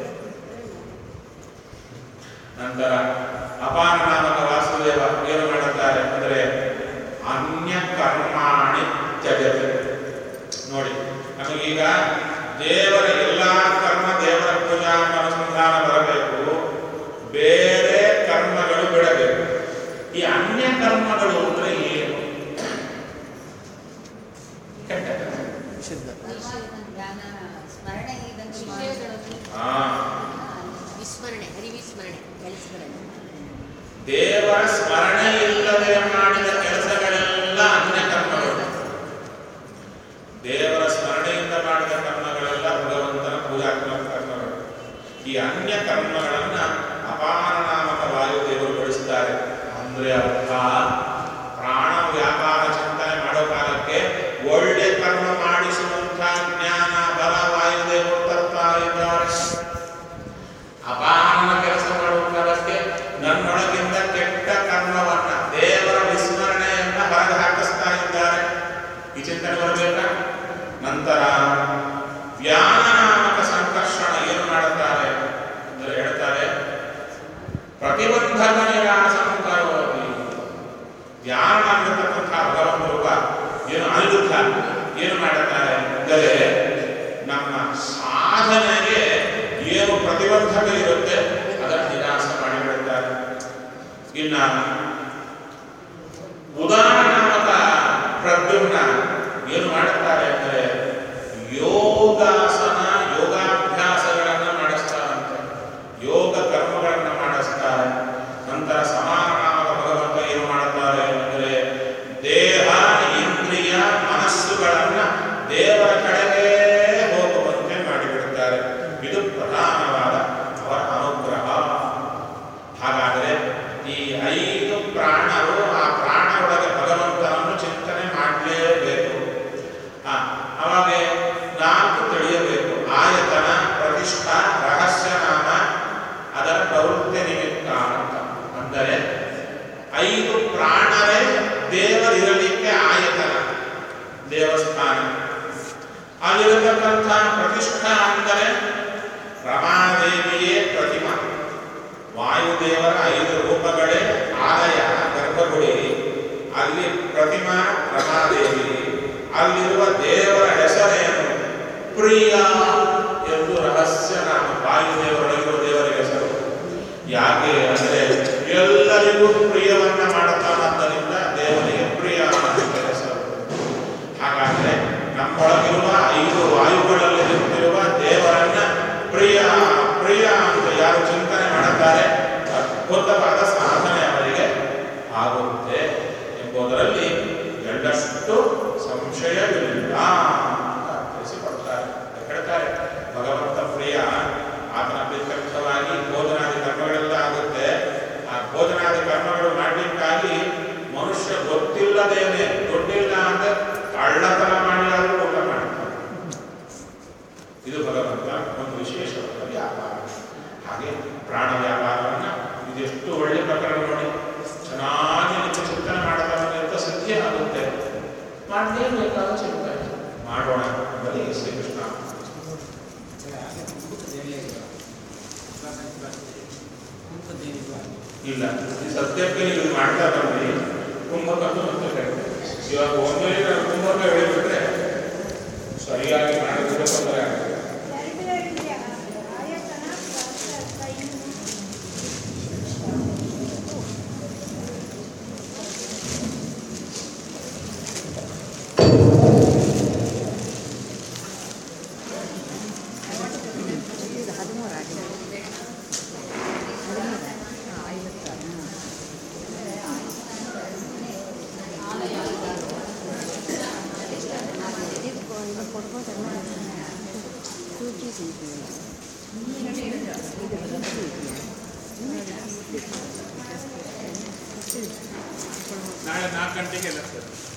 ನಂತರ ಅಪಾನ ನಾಮಕ ವಾಸುದೇವ ಏನು ಮಾಡುತ್ತಾರೆ ಅಂದರೆ ಅನ್ಯ ಕರ್ಮಾಣಿ ತ್ಯಜತೆ ನೋಡಿ ನಮಗೀಗ ದೇವರ ಎಲ್ಲ ಕರ್ಮ ದೇವರ ಪೂಜಾ ಅನುಸಂಧಾನ ಬರಬೇಕು ಬೇರೆ ಕರ್ಮಗಳು ಬಿಡಬೇಕು ಈ ಅನ್ಯ ಸ್ಮರಣೆ ಇಲ್ಲದೆ ಮಾಡಿದ ಕೆಲಸಗಳೆಲ್ಲ ಅನ್ಯ ಕರ್ಮಗಳು ದೇವರ ಸ್ಮರಣೆಯಿಂದ ಮಾಡಿದ ಕರ್ಮಗಳೆಲ್ಲ ಭಗವಂತನ ಪೂಜಾತ್ಮಕ ಕರ್ಮಗಳು ಈ ಅನ್ಯ ಕರ್ಮಗಳನ್ನ ಅಪಾರ ನಾಮಕ ವಾಯುದೇವರು ಬಳಸ್ತಾರೆ ಅಂದ್ರೆ ಅರ್ಥ ಪ್ರಾಣ ವ್ಯಾಪಾರ ಚಿಂತನೆ ಮಾಡೋ ಕಾಲಕ್ಕೆ ಒಳ್ಳೆ ಕರ್ಮ ಮಾಡಿಸುವಂತ ಜ್ಞಾನ ಬಲ ವಾಯುದೇವರು ತರ್ತಾ ಇದ್ದಾರೆ ಅಪಾರನ ಕೆಲಸ ಮಾಡುವ ಕಾಲಕ್ಕೆ ನನ್ನೊಳಗಿಂದ ಕೆಟ್ಟ ಕರ್ಮವನ್ನ ದೇವರ ವಿಸ್ಮರಣೆಯನ್ನ ಹೊರಗೆ ಹಾಕಿಸ್ತಾ ಇದ್ದಾರೆ ಈ ಚಿಂತನೆ ಬರಬೇಕಾ ನಂತರ ವ್ಯಾನಾಮಕ ಸಂಕರ್ಷಣ ಏನು ಮಾಡುತ್ತಾರೆ ಅಂದರೆ ಹೇಳ್ತಾರೆ ಪ್ರತಿಬಂಧಕ ನಿರಾಸಂ ಕರೋತಿ ಧ್ಯಾನ ಆಗಿರ್ತಕ್ಕಂಥ ಭಗವಂತ ರೂಪ ಏನು ಅನಿರುದ್ಧ ಏನು ಮಾಡುತ್ತಾರೆ ಅಂದರೆ ನಮ್ಮ ಸಾಧನೆಗೆ ಏನು ಪ್ರತಿಬಂಧಕ ಇರುತ್ತೆ ಅದನ್ನು ನಿರಾಸ ಮಾಡಿಬಿಡುತ್ತಾರೆ ಇನ್ನ ಉದಾಹರಣಾತ್ಮಕ ಪ್ರದ್ಯುಮ್ನ ಏನು ಮಾಡುತ್ತಾರೆ ಅಂದರೆ ಯೋಗಾಸನ ಯೋಗಾಭ್ಯಾಸಗಳನ್ನು ಮಾಡಿಸ್ತಾರಂತೆ ಯೋಗ ಕರ್ಮಗಳನ್ನು ಮಾಡಿಸ್ತಾರೆ ನಂತರ ಸಮಾನ ನಾಮಕ ಭಗವಂತ ಏನು ಮಾಡುತ್ತಾರೆ ಅಂದರೆ ದೇಹ ಇಂದ್ರಿಯ ಮನಸ್ಸುಗಳನ್ನ ದೇವರ ಕಡೆಗೆ ಹೋಗುವಂತೆ ಮಾಡಿಬಿಡುತ್ತಾರೆ ಇದು ಪ್ರಧಾನವಾದ ಅವರ ಅನುಗ್ರಹ ಹಾಗಾದರೆ ಈ ಐದು ಪ್ರಾಣರು ಆ ಪ್ರಾಣ ಒಳಗೆ ಭಗವಂತನನ್ನು ಚಿಂತನೆ ಮಾಡಲೇಬೇಕು ಆ, ಅವಾಗ ನಾಲ್ಕು ತಿಳಿಯಬೇಕು ಆಯತನ ಪ್ರತಿಷ್ಠಾ ರಹಸ್ಯ ನಾಮ ಅದರ ಪ್ರವೃತ್ತಿ ನಿಮಿತ್ತ ಅಂತ ಅಂದರೆ ಐದು ಪ್ರಾಣರೇ ದೇವರಿರಲಿಕ್ಕೆ ಆಯತನ ದೇವಸ್ಥಾನ ಅಲ್ಲಿರತಕ್ಕಂಥ ಪ್ರತಿಷ್ಠಾ ಅಂದರೆ ರಮಾದೇವಿಯೇ ಪ್ರತಿಮಾ ವಾಯುದೇವರ ಐದು ರೂಪಗಳೇ ಆಲಯ ಗರ್ಭಗುಡಿ ಅಲ್ಲಿ ಪ್ರತಿಮಾ ರಮಾದೇವಿ ಅಲ್ಲಿರುವ ದೇವರ ಹೆಸರೇನು ಪ್ರಿಯ ಎಂದು ರಹಸ್ಯ ನಾಮ ವಾಯುದೇವರೊಳಗಿರುವ ದೇವರ ಹೆಸರು ಯಾಕೆ ಅಂದರೆ ಎಲ್ಲರಿಗೂ ಪ್ರಿಯವನ್ನ ಮಾಡುತ್ತಾನದ್ದರಿಂದ ದೇವರಿಗೆ ಪ್ರಿಯ ಅಂತ ಹೆಸರು ಹಾಗಾದ್ರೆ ನಮ್ಮೊಳಗಿರುವ ಐದು ವಾಯುಗಳಲ್ಲಿ ನಿಂತಿರುವ ದೇವರನ್ನ ಪ್ರಿಯ ಪ್ರಿಯ ಅಂತ ಯಾರು ಚಿಂತನೆ ಮಾಡುತ್ತಾರೆ ಅದ್ಭುತವಾದ ಸಾಧನೆ ಅವರಿಗೆ ಆಗುತ್ತೆ ಎಂಬುದರಲ್ಲಿ ಎಳ್ಳಷ್ಟು ಸಂಶಯವಿಲ್ಲ ಅಂತ ತಿಳಿಸಿಕೊಡ್ತಾರೆ ಹೇಳ್ತಾರೆ ಭಗವಂತ ಪ್ರಿಯ ಆತನ ಪ್ರೀತ್ಯರ್ಥವಾಗಿ ಭೋಜನಾದಿ ಕರ್ಮಗಳೆಲ್ಲ ಆಗುತ್ತೆ ಆ ಭೋಜನಾದಿ ಕರ್ಮಗಳು ಮಾಡಲಿಕ್ಕಾಗಿ ಮನುಷ್ಯ ಗೊತ್ತಿಲ್ಲದೇನೆ ದುಡ್ಡಿಲ್ಲ ಅಂದ್ರೆ ಕಳ್ಳತನ ಮಾಡಿ ಆದರೂ ಊಟ ಮಾಡ್ತಾರೆ ಇದು ಭಗವಂತ ಒಂದು ವಿಶೇಷವಾದ ವ್ಯಾಪಾರ ಹಾಗೆ ಪ್ರಾಣ ವ್ಯಾಪಾರವನ್ನ ಇದೆಷ್ಟು ಒಳ್ಳೆ ಪ್ರಕರಣ ನೋಡಿ ಚೆನ್ನಾಗಿ ನಿತ್ಯ ಚಿಂತನೆ ಮಾಡದಂತ ಸಿದ್ಧಿ ಆಗುತ್ತೆ ಮಾಡಲೇಬೇಕಾದ ಚಿಂತನೆ ಮಾಡೋಣ ಬರೀ ಶ್ರೀಕೃಷ್ಣ ಇಲ್ಲ ಈ ಸತ್ಯಕ್ಕೆ ನೀವು ಇದು ಮಾಡ್ತಾ ಬಂದ್ರಿ ಕುಂಭಕದ್ದು ಮತ್ತೆ ಕಡಿಮೆ ಇವಾಗ ಒಮ್ಮೆ ಕುಂಭಕ ಹೇಳಿಬಿಟ್ರೆ ಸರಿಯಾಗಿ ಮಾಡಿದ್ರೆ ತೊಂದರೆ ಆಗುತ್ತೆ ಇದು ಹದಿಮೂರು ಆಗಿದೆ ಹದಿಮೂರು ಹಾಂ ಐವತ್ತು ಇದು ಕೊ- ಇದು ಕೊಡ್ಬೋದಲ್ಲ ಟೂ ಜಿ ಬಿ ಇದೆಯಾ ನಾಳೆ ನಾಲ್ಕು ಗಂಟೆಗೆ ಎಲ್ಲ ಸರ್